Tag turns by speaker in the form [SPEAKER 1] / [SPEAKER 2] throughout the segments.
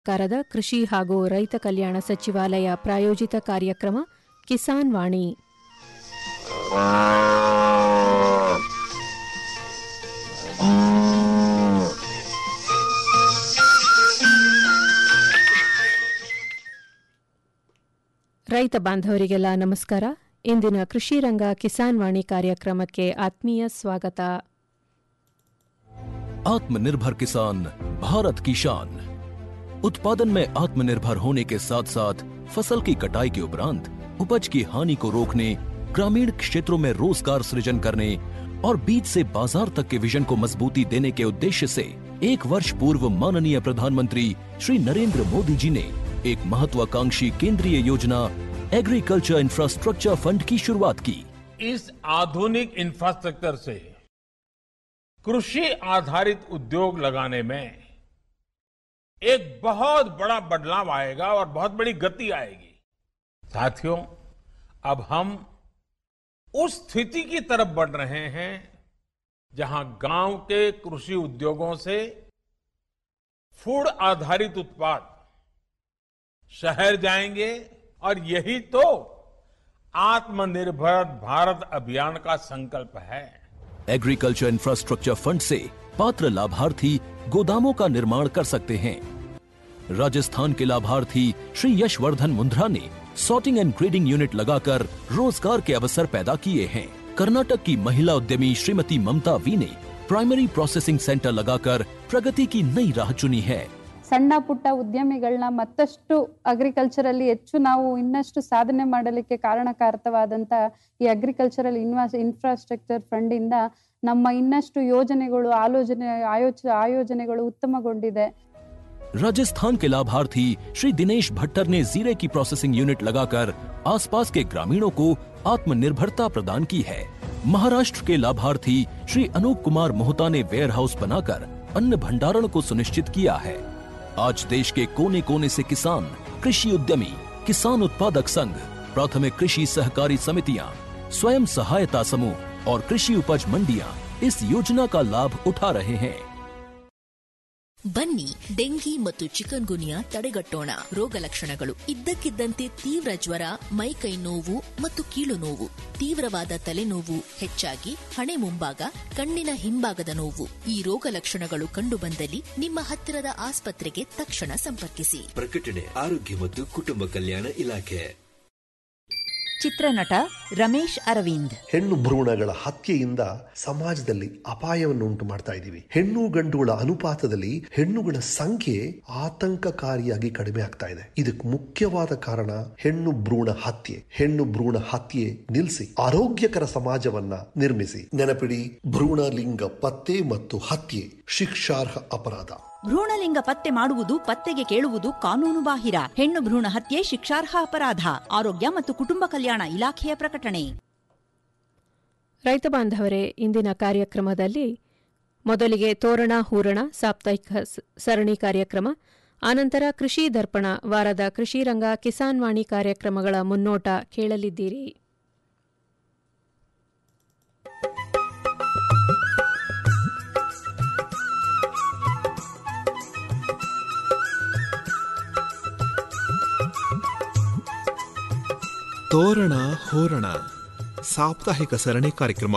[SPEAKER 1] ಸರ್ಕಾರದ ಕೃಷಿ ಹಾಗೂ ರೈತ ಕಲ್ಯಾಣ ಸಚಿವಾಲಯ ಪ್ರಾಯೋಜಿತ ಕಾರ್ಯಕ್ರಮ ಕಿಸಾನ್ ವಾಣಿ ರೈತ ಬಾಂಧವರಿಗೆಲ್ಲ ನಮಸ್ಕಾರ ಇಂದಿನ ಕೃಷಿ ರಂಗ ಕಿಸಾನ್ ವಾಣಿ ಕಾರ್ಯಕ್ರಮಕ್ಕೆ ಆತ್ಮೀಯ ಸ್ವಾಗತ
[SPEAKER 2] आत्मनिर्भर किसान भारत की शान उत्पादन में आत्मनिर्भर होने के साथ साथ फसल की कटाई के उपरांत उपज की हानि को रोकने ग्रामीण क्षेत्रों में रोजगार सृजन करने और बीज से बाजार तक के विजन को मजबूती देने के उद्देश्य से एक वर्ष पूर्व माननीय प्रधानमंत्री श्री नरेंद्र मोदी जी ने एक महत्वाकांक्षी केंद्रीय योजना एग्रीकल्चर इंफ्रास्ट्रक्चर फंड की शुरुआत की
[SPEAKER 3] इस आधुनिक इंफ्रास्ट्रक्चर से कृषि आधारित उद्योग लगाने में एक बहुत बड़ा बदलाव आएगा और बहुत बड़ी गति आएगी साथियों अब हम उस स्थिति की तरफ बढ़ रहे हैं जहां गांव के कृषि उद्योगों से फूड आधारित उत्पाद शहर जाएंगे और यही तो आत्मनिर्भर भारत अभियान का संकल्प है
[SPEAKER 2] एग्रीकल्चर इंफ्रास्ट्रक्चर फंड से पात्र लाभार्थी गोदामों का निर्माण कर सकते हैं राजस्थान के लाभार्थी श्री यशवर्धन मुंद्रा ने सॉर्टिंग एंड ग्रेडिंग यूनिट लगाकर रोजगार के अवसर पैदा किए हैं कर्नाटक की महिला उद्यमी श्रीमती ममता वी ने प्राइमरी प्रोसेसिंग सेंटर लगाकर प्रगति की नई राह चुनी है
[SPEAKER 4] ಸಣ್ಣ ಪುಟ್ಟ ಉದ್ಯಮಿಗಳನ್ನ ಮತ್ತಷ್ಟು ಅಗ್ರಿಕಲ್ಚರಲ್ಲಿ ಹೆಚ್ಚು ನಾವು ಇನ್ನಷ್ಟು ಸಾಧನೆ ಮಾಡಲಿಕ್ಕೆ ಕಾರಣಕಾರಕವಾದಂತ ಈ ಅಗ್ರಿಕಲ್ಚರಲ್ ಇನ್ವಾಸ್ ಇನ್ಫ್ರಾಸ್ಟ್ರಕ್ಚರ್ ಫಂಡ್ ಇಂದ ನಮ್ಮ ಇನ್ನಷ್ಟು ಯೋಜನೆಗಳು ಆಲೋಚನೆ ಆಯೋಚ ಆಯೋಜನೆಗಳು ಉತ್ತಮಗೊಂಡಿದೆ
[SPEAKER 2] राजस्थान के लाभार्थी श्री दिनेश भट्टर ने जीरे की प्रोसेसिंग यूनिट लगाकर आसपास के ग्रामीणों को आत्मनिर्भरता प्रदान की है महाराष्ट्र के लाभार्थी श्री अनूप कुमार मोहता ने वेयर हाउस बनाकर अन्न भंडारण को सुनिश्चित किया है आज देश के कोने कोने से किसान कृषि उद्यमी किसान उत्पादक संघ प्राथमिक कृषि सहकारी समितियां स्वयं सहायता समूह और कृषि उपज मंडियां इस योजना का लाभ उठा रहे हैं
[SPEAKER 5] ಬನ್ನಿ ಡೆಂಗಿ ಮತ್ತು ಚಿಕನ್ ಗುನಿಯಾ ತಡೆಗಟ್ಟೋಣ ರೋಗ ಲಕ್ಷಣಗಳು ಇದ್ದಕ್ಕಿದ್ದಂತೆ ತೀವ್ರ ಜ್ವರ ಮೈಕೈ ನೋವು ಮತ್ತು ಕೀಲು ನೋವು ತೀವ್ರವಾದ ತಲೆನೋವು ಹೆಚ್ಚಾಗಿ ಹಣೆ ಮುಂಭಾಗ ಕಣ್ಣಿನ ಹಿಂಭಾಗದ ನೋವು ಈ ರೋಗ ಲಕ್ಷಣಗಳು ಕಂಡುಬಂದಲ್ಲಿ ನಿಮ್ಮ ಹತ್ತಿರದ ಆಸ್ಪತ್ರೆಗೆ ತಕ್ಷಣ ಸಂಪರ್ಕಿಸಿ
[SPEAKER 6] ಪ್ರಕಟಣೆ ಆರೋಗ್ಯ ಮತ್ತು ಕುಟುಂಬ ಕಲ್ಯಾಣ ಇಲಾಖೆ
[SPEAKER 7] ಚಿತ್ರನಟ ರಮೇಶ್ ಅರವಿಂದ್
[SPEAKER 8] ಹೆಣ್ಣು ಭ್ರೂಣಗಳ ಹತ್ಯೆಯಿಂದ ಸಮಾಜದಲ್ಲಿ ಅಪಾಯವನ್ನು ಉಂಟು ಮಾಡ್ತಾ ಇದ್ದೀವಿ ಹೆಣ್ಣು ಗಂಡುಗಳ ಅನುಪಾತದಲ್ಲಿ ಹೆಣ್ಣುಗಳ ಸಂಖ್ಯೆ ಆತಂಕಕಾರಿಯಾಗಿ ಕಡಿಮೆ ಆಗ್ತಾ ಇದೆ ಇದಕ್ಕೆ ಮುಖ್ಯವಾದ ಕಾರಣ ಹೆಣ್ಣು ಭ್ರೂಣ ಹತ್ಯೆ ಹೆಣ್ಣು ಭ್ರೂಣ ಹತ್ಯೆ ನಿಲ್ಲಿಸಿ ಆರೋಗ್ಯಕರ ಸಮಾಜವನ್ನ ನಿರ್ಮಿಸಿ ನೆನಪಿಡಿ ಭ್ರೂಣ ಲಿಂಗ ಪತ್ತೆ ಮತ್ತು ಹತ್ಯೆ ಶಿಕ್ಷಾರ್ಹ ಅಪರಾಧ
[SPEAKER 7] ಭ್ರೂಣಲಿಂಗ ಪತ್ತೆ ಮಾಡುವುದು ಪತ್ತೆಗೆ ಕೇಳುವುದು ಕಾನೂನು ಬಾಹಿರ ಹೆಣ್ಣು ಭ್ರೂಣ ಹತ್ಯೆ ಶಿಕ್ಷಾರ್ಹ ಅಪರಾಧ ಆರೋಗ್ಯ ಮತ್ತು ಕುಟುಂಬ ಕಲ್ಯಾಣ ಇಲಾಖೆಯ ಪ್ರಕಟಣೆ
[SPEAKER 1] ರೈತ ಬಾಂಧವರೇ ಇಂದಿನ ಕಾರ್ಯಕ್ರಮದಲ್ಲಿ ಮೊದಲಿಗೆ ತೋರಣ ಹೂರಣ ಸಾಪ್ತಾಹಿಕ ಸ- ಸರಣಿ ಕಾರ್ಯಕ್ರಮ ಆನಂತರ ಕೃಷಿ ದರ್ಪಣ ವಾರದ ಕೃಷಿ ರಂಗ ಕಿಸಾನ್ ವಾಣಿ ಕಾರ್ಯಕ್ರಮಗಳ ಮುನ್ನೋಟ ಕೇಳಲಿದ್ದೀರಿ
[SPEAKER 9] ತೋರಣ ಹೋರಣ ಸಾಪ್ತಾಹಿಕ ಸರಣಿ ಕಾರ್ಯಕ್ರಮ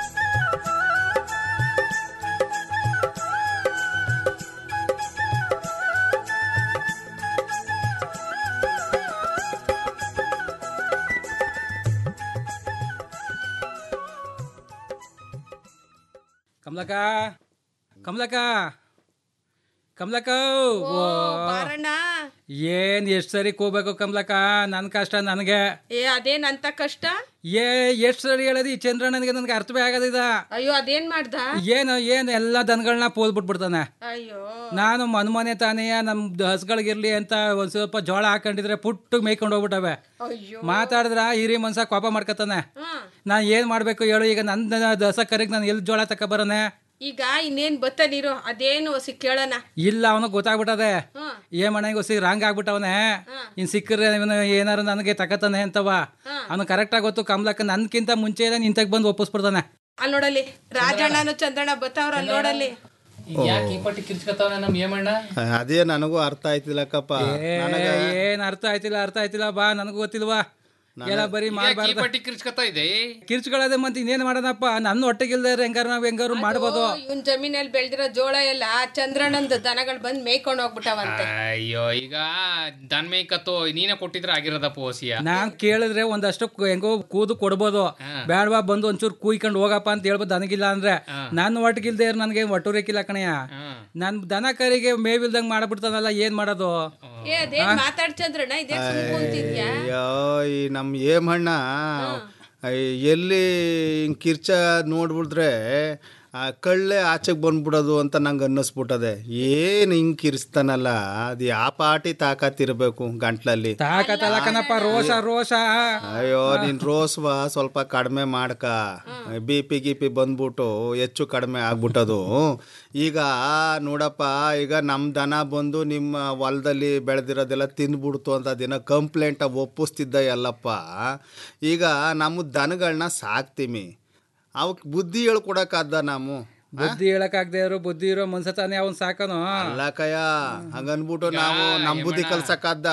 [SPEAKER 10] ಕಮಲಕ್ಕ ಕಮಲಕ್ಕ ಕಮಲಕ್ಕ
[SPEAKER 11] ಬಾರಣ್ಣ
[SPEAKER 10] ಏನ್ ಎಷ್ಟ್ ಸರಿ ಕೂಬೇಕು ಕಮಲಕ್ಕ ನನ್ ಕಷ್ಟ ನನಗೆ
[SPEAKER 11] ಏ ಅದೇನ್ ಅಂತ ಕಷ್ಟ
[SPEAKER 10] ಏ ಎಷ್ಟ್ ಸರಿ ಹೇಳದಿ ಈ ಚಂದ್ರಣ್ಣನಿಗೆ ನನ್ಗೆ ಅರ್ಥವೇ ಆಗದಿದ
[SPEAKER 11] ಅಯ್ಯೋ ಅದೇನ್ ಮಾಡ್ದ
[SPEAKER 10] ಏನು ಏನು ಎಲ್ಲ ದನಗಳನ್ನ ಪೋಲ್ ಬಿಟ್ಬಿಡ್ತಾನೆ
[SPEAKER 11] ಅಯ್ಯೋ
[SPEAKER 10] ನಾನು ಮನ್ಮನೆ ತಾನೆಯ ನಮ್ ಹಸ್ಗಳಿಗಿರ್ಲಿ ಅಂತ ಒಂದ್ ಸ್ವಲ್ಪ ಜೋಳ ಹಾಕೊಂಡಿದ್ರೆ ಪುಟ್ಟು ಮೇಯ್ಕೊಂಡು ಹೋಗ್ಬಿಟ್ಟವೆ
[SPEAKER 11] ಅಯ್ಯೋ
[SPEAKER 10] ಮಾತಾಡಿದ್ರ ಹಿರಿ ಮನ್ಸ ಕೋಪ ಮಾಡ್ಕತಾನೆ
[SPEAKER 11] ಹ್ಮ್.
[SPEAKER 10] ನಾ ಏನ್ ಮಾಡ್ಬೇಕು ಹೇಳು ಈಗ ನನ್ನ ದಸ ಕರೆಗ್ ನಾನು ಎಲ್ಲಿ ಜೋಳ ತಕ ಬರನೆ
[SPEAKER 11] ಈಗ ಇನ್ನೇನ್ ಬತ್ತನಿರು ಅದೇನು ಹೊಸಿ ಕೇಳೋಣ
[SPEAKER 10] ಇಲ್ಲ ಅವನು ಗೊತ್ತಾಗ್ಬಿಟ್ಟದೆ
[SPEAKER 11] ಹ್ಮ್.
[SPEAKER 10] ಏ ಮನೆಗೆ ಹೊಸಿ ರಾಂಗ್ ಆಗ್ಬಿಟ್ಟವನೆ ಇನ್ ಸಿಕ್ಕರೆ ಇವನು ಏನಾರು ನನಗೆ ತಕತಾನೆ ಅಂತವ ಅವನು ಕರೆಕ್ಟಾಗಿ ಗೊತ್ತು ಕಮಲಕ್ಕ ನನ್ಕಿಂತ ಮುಂಚೆ ನಿಂತಾಗ ಬಂದು ಒಪ್ಪಿಸ್ಬಿಡ್ತಾನೆ
[SPEAKER 11] ಅಲ್ಲಿ ನೋಡಲ್ಲಿ ರಾಜಣ್ಣನು ಚಂದ್ರಣ್ಣ ಬತ್ತವ್ರ ಅಲ್ಲಿ ನೋಡಲ್ಲಿ
[SPEAKER 10] ಯಾಕೆ ಈ ಪಟ್ಟಿ ಕಿರ್ಚ್ಕೊತಾವನೆ ನಮ್ ಏಮಣ್ಣ
[SPEAKER 12] ಅದೇ ನನಗೂ ಅರ್ಥ ಆಯ್ತಿಲ್ಲಕ್ಕಪ್ಪ ನನಗ
[SPEAKER 10] ಏನ್ ಅರ್ಥ ಆಯ್ತಿಲ್ಲ ಅರ್ಥ ಆಯ್ತಿಲ್ಲ ಬಾ ನನಗೂ ಗೊತ್ತಿಲ್ವಾ ಎಲ್ಲ ಬರೀ
[SPEAKER 13] ಈ
[SPEAKER 10] ಮಾಡಬಾರ್ದು
[SPEAKER 13] ಪಟ್ಟಿ ಕಿರ್ಚ್ಕೊತಾ ಇದೆ
[SPEAKER 10] ಕಿರ್ಚ್ಕೊಳ್ಳೋದೆ ಮತ್ತೆ ಇನ್ನೇನ್ ಮಾಡೋಣಪ್ಪ ನನ್ನ ಹೊಟ್ಟೆಗಿಲ್ದೇ ಹೆಂಗಾರ ನಾವ್ ಹೆಂಗಾರು ಮಾಡ್ಬೋದು
[SPEAKER 11] ಇವನ್ ಜಮೀನಲ್ಲಿ ಬೆಳ್ದಿರೋ ಜೋಳ ಎಲ್ಲ ಚಂದ್ರಣ್ಣಂದು ದನಗಳು ಬಂದ್ ಮೇಯ್ಕೊಂಡು ಹೋಗ್ಬಿಟ್ಟವಂತೆ
[SPEAKER 13] ಅಯ್ಯೋ ಈಗ ದನ್ ಮೇಯ್ಕತ್ತು ನೀನೇ ಕೊಟ್ಟಿದ್ರೆ ಆಗಿರೋದಪ್ಪ ಓಸಿಯ
[SPEAKER 10] ನಾನ್ ಕೇಳಿದ್ರೆ ಒಂದಷ್ಟು ಕು- ಹೆಂಗೋ ಕೂದು ಕೊಡ್ಬೋದು ಬೇಡವಾ ಬಂದು ಒಂಚೂರು ಕೂಯ್ಕೊಂಡು ಹೋಗಪ್ಪ ಅಂತ ಹೇಳ್ಬೋದು ನನಗಿಲ್ಲ ಅಂದ್ರೆ ನಾನು ಒಟ್ಟಿಗಿಲ್ದೇ ನನ್ಗೆ ಒಟ್ಟೂರಿಕಿಲ್ಲ ಕಣಯ್ಯ ನನ್ ದನ ಕರಿಗೆ ಮೇವಿಲ್ದಂಗ್ ಮಾಡ್ಬಿಡ್ತಾನಲ್ಲ ಏನ್ ಮಾಡೋದು
[SPEAKER 11] ಏ ಅದೇನ್ ಮಾತಾಡ್ ಚಂದ್ರಣ್ಣ ಇದೇ ಸುಮ್ನೆ ಕುಂತಿದ್ಯಾ
[SPEAKER 12] ಅಯ್ಯೋ ಈ ನಮ್ಮ ಏಮಣ್ಣ ಎಲ್ಲಿ ಹಿಂಗ್ ಕಿರ್ಚ ನೋಡ್ಬಿಟ್ರೆ ಆ ಕಳ್ಳೆ ಆಚೆಗೆ ಬಂದ್ಬಿಡೋದು ಅಂತ ನಂಗೆ ಅನ್ನಿಸ್ಬಿಟ್ಟದೆ ಏನು ಹಿಂಗ್ ಕಿರಿಸ್ತಾನಲ್ಲ ಅದು ಯಾವ ಪಾಟಿ ತಾಕತ್ತಿರ್ಬೇಕು ಗಂಟ್ಲಲ್ಲಿ
[SPEAKER 10] ತಾಕತ್ತಲ್ಲ ಕಣಪ್ಪ ರೋಷ ರೋಷ
[SPEAKER 12] ಅಯ್ಯೋ ನೀನ್ ರೋಸ್ವ ಸ್ವಲ್ಪ ಕಡಿಮೆ ಮಾಡ್ಕ ಬಿ ಪಿ ಗಿ ಪಿ ಬಂದ್ಬಿಟ್ಟು ಹೆಚ್ಚು ಕಡಿಮೆ ಆಗ್ಬಿಟ್ಟದು ಈಗ ನೋಡಪ್ಪ ಈಗ ನಮ್ಮ ದನ ಬಂದು ನಿಮ್ಮ ಹೊಲದಲ್ಲಿ ಬೆಳೆದಿರೋದೆಲ್ಲ ತಿಂದ್ಬಿಡ್ತು ಅಂತ ದಿನ ಕಂಪ್ಲೇಂಟ್ ಒಪ್ಪಿಸ್ತಿದ್ದ ಎಲ್ಲಪ್ಪ ಈಗ ನಮ್ಮ ದನಗಳನ್ನ ಸಾಕ್ತೀವಿ ಅವಕ್ಕೆ ಬುದ್ಧಿ ಹೇಳ್ಕೊಡಕ್ಕಾದ ನಾವು
[SPEAKER 10] ಬುದ್ಧಿ ಹೇಳಕ್ಕಾಗದೆ ಇರೋ ಬುದ್ಧಿ ಇರೋ ಮನ್ಸ ತಾನೇ ಅವನ್ ಸಾಕನು
[SPEAKER 12] ಅಲ್ಲ ಕಯ್ಯ ಹಂಗನ್ಬಿಟ್ಟು ನಾವು ನಮ್ ಬುದ್ಧಿ ಕಲ್ಸಕ್ಕಾದ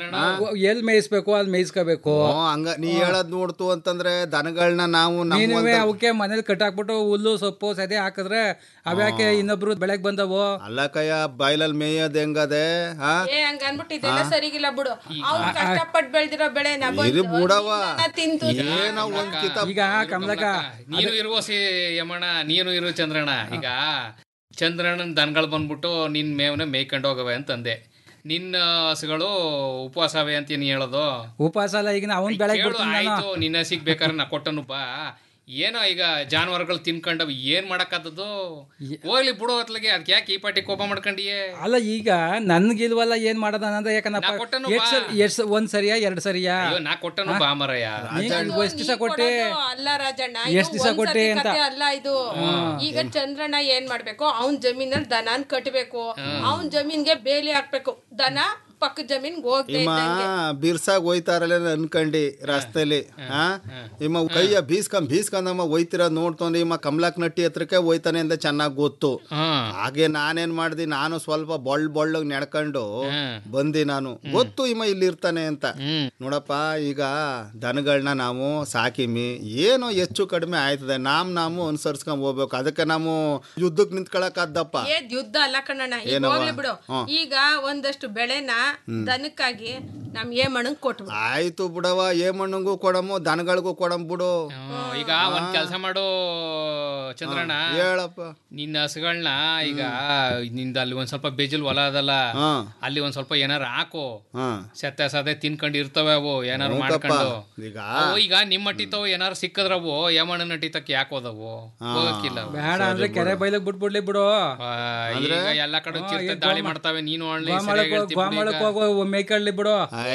[SPEAKER 10] ಎಲ್ ಮೇಯಿಸ್ಬೇಕು ಅಲ್ಲಿ ಮೇಯಿಸ್ಕೋಬೇಕು
[SPEAKER 12] ಹ್ಞೂ, ಹಂಗ ನೀ ಹೇಳದ್ ನೋಡ್ತು ಅಂತಂದ್ರೆ ದನಗಳನ್ನ ನಾವು ನಮ್ಮ
[SPEAKER 10] ನೀನುವೆ
[SPEAKER 12] ಹೊಲ್ದಲ್ಲಿ-
[SPEAKER 10] ಅವಕ್ಕೆ ಮನೇಲಿ ಕಟ್ಟಾಕ್ಬಿಟ್ಟು ಹುಲ್ಲು ಸೊಪ್ಪು ಸದೆ ಹಾಕಿದ್ರೆ ಅವ್ಯಾಕೆ ಇನ್ನೊಬ್ರು ಬೆಳಗ್ ಬಂದವು
[SPEAKER 12] ಅಲ್ಲ ಕಯ್ಯ ಬೈಲಲ್ಲಿ ಮೇಯೋದ್ ಹೆಂಗದೆ ಹಾ
[SPEAKER 11] ಏ ಹಂಗ ಅನ್ಬಿಟ್ಟು ಇದೆಲ್ಲ ಸರಿಗಿಲ್ಲ ಬಿಡು ಅವ್ರು ಕಷ್ಟಪಟ್ಟು ಬೆಳ್ದಿರೋ ಬೆಳೆನ
[SPEAKER 12] ಇರಿ ಬಿಡವ್ವ.
[SPEAKER 11] ತಿಂತು
[SPEAKER 12] ಏನೋ ಒಂದ್ ಕಿತ
[SPEAKER 10] ಈಗ ಕಮಲಕ
[SPEAKER 13] ನೀನು ಇರುವಸಿ ಯಮಣ್ಣ ನೀನು ಇರು ಚಂದ್ರಣ್ಣ ಈಗ ಚಂದ್ರಣ್ಣನ ದನಗಳು ಬಂದ್ಬಿಟ್ಟು ನಿನ್ ಮೇವನ ಮೇಯ್ಕೊಂಡು ಹೋಗವೆ ಅಂತಂದೆ ನಿನ್ನ ಹಸುಗಳು ಉಪವಾಸವೇ ಅಂತ ನೀನ್ ಹೇಳೋದು
[SPEAKER 10] ಉಪವಾಸ ಅಲ್ಲ ಈಗ ಅವನ್ ಬೆಳಗ್
[SPEAKER 13] ಕೇಳು,
[SPEAKER 10] ಬಿಡ್ತೀನಿ ನಾನು
[SPEAKER 13] ಆಯ್ತು ನಿನ್ನ ಸಿಗ್ಬೇಕಾದ್ರೆ ನಾ ಕೊಟ್ಟನು ಬಾ ಏನೋ ಈಗ ಜಾನುವಾರುಗಳು ತಿನ್ಕೊಂಡವ್ ಏನ್ ಮಾಡಕ್ಕಾದದು ಹೋಗ್ಲಿ ಬಿಡೋ ಹೊತ್ಲಿಗೆ ಅದಕ್ಕೆ ಯಾಕೆ ಈ ಪಾಟಿ ಕೋಪ ಮಾಡ್ಕೊಂಡಿಯೇ
[SPEAKER 10] ಅಲ್ಲ ಈಗ ನನ್ಗಿಲ್ವಲ್ಲ ಏನ್ ಮಾಡೋದ ಅಂದ್ರೆ ಯಾಕಂದಪ್ಪ
[SPEAKER 13] ನಾ ಕೊಟ್ಟನು
[SPEAKER 10] ಎಷ್ಟ್ ಸರಿ- ಎಷ್ಟ್ ಸ- ಒಂದ್ ಸರಿಯಾ ಎರಡ್ ಸರಿಯಾ
[SPEAKER 13] ಅಯ್ಯೋ ನಾ ಕೊಟ್ಟನು ಬಾ ಮರಯ್ಯ
[SPEAKER 10] ನೀನ್ ಎಷ್ಟ್ ದಿವಸ ಕೊಟ್ಟೆ
[SPEAKER 11] ಅಲ್ಲ ರಾಜಣ್ಣ
[SPEAKER 10] ಎಷ್ಟ್
[SPEAKER 11] ಇದು
[SPEAKER 10] ದಿವ್ಸ
[SPEAKER 11] ಒಂದ್
[SPEAKER 10] ಕೊಟ್ಟೆ
[SPEAKER 11] ಸರ್ತಿ
[SPEAKER 10] ಅಂತ?
[SPEAKER 11] ಕತೆ ಅಲ್ಲ ಇದು ಈಗ ಚಂದ್ರಣ್ಣ ಏನ್ ಮಾಡ್ಬೇಕು ಅವ್ನ್ ಜಮೀನಲ್ಲಿ ದನನ್ ಕಟ್ಬೇಕು ಅವ್ನ್ ಜಮೀನ್ಗೆ ಬೇಲಿ ಹಾಕ್ಬೇಕು ದನ ಪಕ್ಕ ಜಮೀನ್ಗೆ ಹೋಗ್ದೆ
[SPEAKER 12] ಇಮ್ಮ
[SPEAKER 11] ಇದ್ದಂಗೆ
[SPEAKER 12] ಬಿರ್ಸಾಗ್ ಹೋಯ್ತಾರಲ್ಲ ಅನ್ಕಂಡಿ ರಸ್ತೆಲಿ ಹಾ ಇಮ್ಮ ಕೈಯ ಬೀಸ್ಕೊಂಡ್ ಬೀಸ್ಕೊಂಡಮ್ಮ ಹೋಯ್ತಿರೋದ್ ನೋಡ್ತೊಂದ್ರೆ ಇಮ್ಮ ಕಮಲಾಕ್ ನಟ್ಟಿ ಹತ್ರಕ್ಕೆ ಹೋಯ್ತಾನೆ ಅಂತ ಚೆನ್ನಾಗ್ ಗೊತ್ತು ಹಾಗೆ ನಾನೇನ್ ಮಾಡ್ದಿ ನಾನು ಸ್ವಲ್ಪ ಬೊಳ್ ಬೊಳ್ಳಗ್ ನಡ್ಕೊಂಡು ಬಂದಿ ನಾನು ಗೊತ್ತು ಇಮ್ಮ ಇಲ್ಲಿ ಇರ್ತಾನೆ ಅಂತ ನೋಡಪ್ಪ ಈಗ ದನಗಳನ್ನ ನಾವು ಸಾಕಿಮಿ ಏನೋ ಹೆಚ್ಚು ಕಡಿಮೆ ಆಯ್ತದೆ ನಾಮ್ ನಾವು ಅನುಸರಿಸ್ಕೊಂಡ್ ಹೋಗ್ಬೇಕು ಅದಕ್ಕೆ ನಾವು ಯುದ್ಧಕ್ಕೆ ನಿಂತ್ಕೊಳಕ್ಕಾದ್ದಪ್ಪ
[SPEAKER 11] ಏ ಯುದ್ಧ ಅಲ್ಲ ಕಣ್ಣಣ್ಣ ಈಗ
[SPEAKER 12] ಏನವ್ವ?
[SPEAKER 11] ಹೋಗ್ಲಿ ಬಿಡು
[SPEAKER 12] ಹ್ಮ್.
[SPEAKER 11] ಈಗ ಒಂದಷ್ಟು ಬೆಳೆನ ದನಕ್ಕಾಗಿ ನಮ್ ಏಮಣ್ಣಂಗ್ ಕೊಟ್ಬಿಡು
[SPEAKER 12] ಆಯ್ತು ಬಿಡವ ಏ ಮಣ್ಣಂಗೂ ಕೊಡಮು ದನಗಳಿಗೂ ಕೊಡಮ್ ಬಿಡು
[SPEAKER 13] ಹ್ಮ್, ಈಗ ಒಂದ್ ಕೆಲಸ ಮಾಡು ಚಂದ್ರಣ್ಣ
[SPEAKER 12] ಹೇಳಪ್ಪ
[SPEAKER 13] ನಿನ್ನ ಹಸುಗಳನ್ನ ಈಗ ನಿಂದ ಅಲ್ಲಿ ಒಂದ್ ಸ್ವಲ್ಪ ಬೇಜಲ್ ಹೊಲ ಅದಲ್ಲ
[SPEAKER 12] ಹಾ.
[SPEAKER 13] ಅಲ್ಲಿ ಒಂದ್ ಸ್ವಲ್ಪ ಏನಾರ ಹಾಕು
[SPEAKER 12] ಹಾ
[SPEAKER 13] ಸತ್ತೆ ಸದೆ ತಿನ್ಕೊಂಡು ಇರ್ತವೆ ಅವು ಏನಾರು
[SPEAKER 12] ಹೌದಪ್ಪ.
[SPEAKER 13] ಮಾಡ್ಕೊಂಡು
[SPEAKER 12] ಈಗ
[SPEAKER 13] ಅವು ಈಗ ನಿಮ್ಮ ಅಟ್ಟಿತಾವು ಏನಾರು ಸಿಕ್ಕದ್ರವು ಯಮಣ್ಣ ನಟಿತಕ್ಕೆ ಯಾಕೆ ಹೋದವು ಹೋಗಕ್ಕಿಲ್ಲ ಅವು.
[SPEAKER 10] ಬೇಡ ಅಂದ್ರೆ ಕೆರೆ ಬೈಲಕ್ ಬಿಟ್ಬಿಡ್ಲಿ ಬಿಡು
[SPEAKER 13] ಆ, ಈಗ ಎಲ್ಲಾ ಕಡೆ ಚಿರತೆ ದಾಳಿ ಮಾಡ್ತಾವೆ ನೀನು ಒಳ್ಳೆ
[SPEAKER 10] ಗೋಮಾಳಕ್ ಹೋಗ್- ಗೋಮಾಳಕ್ ಹೋಗೋ ಮೇಯ್ಕೊಳ್ಳಿ ಬಿಡು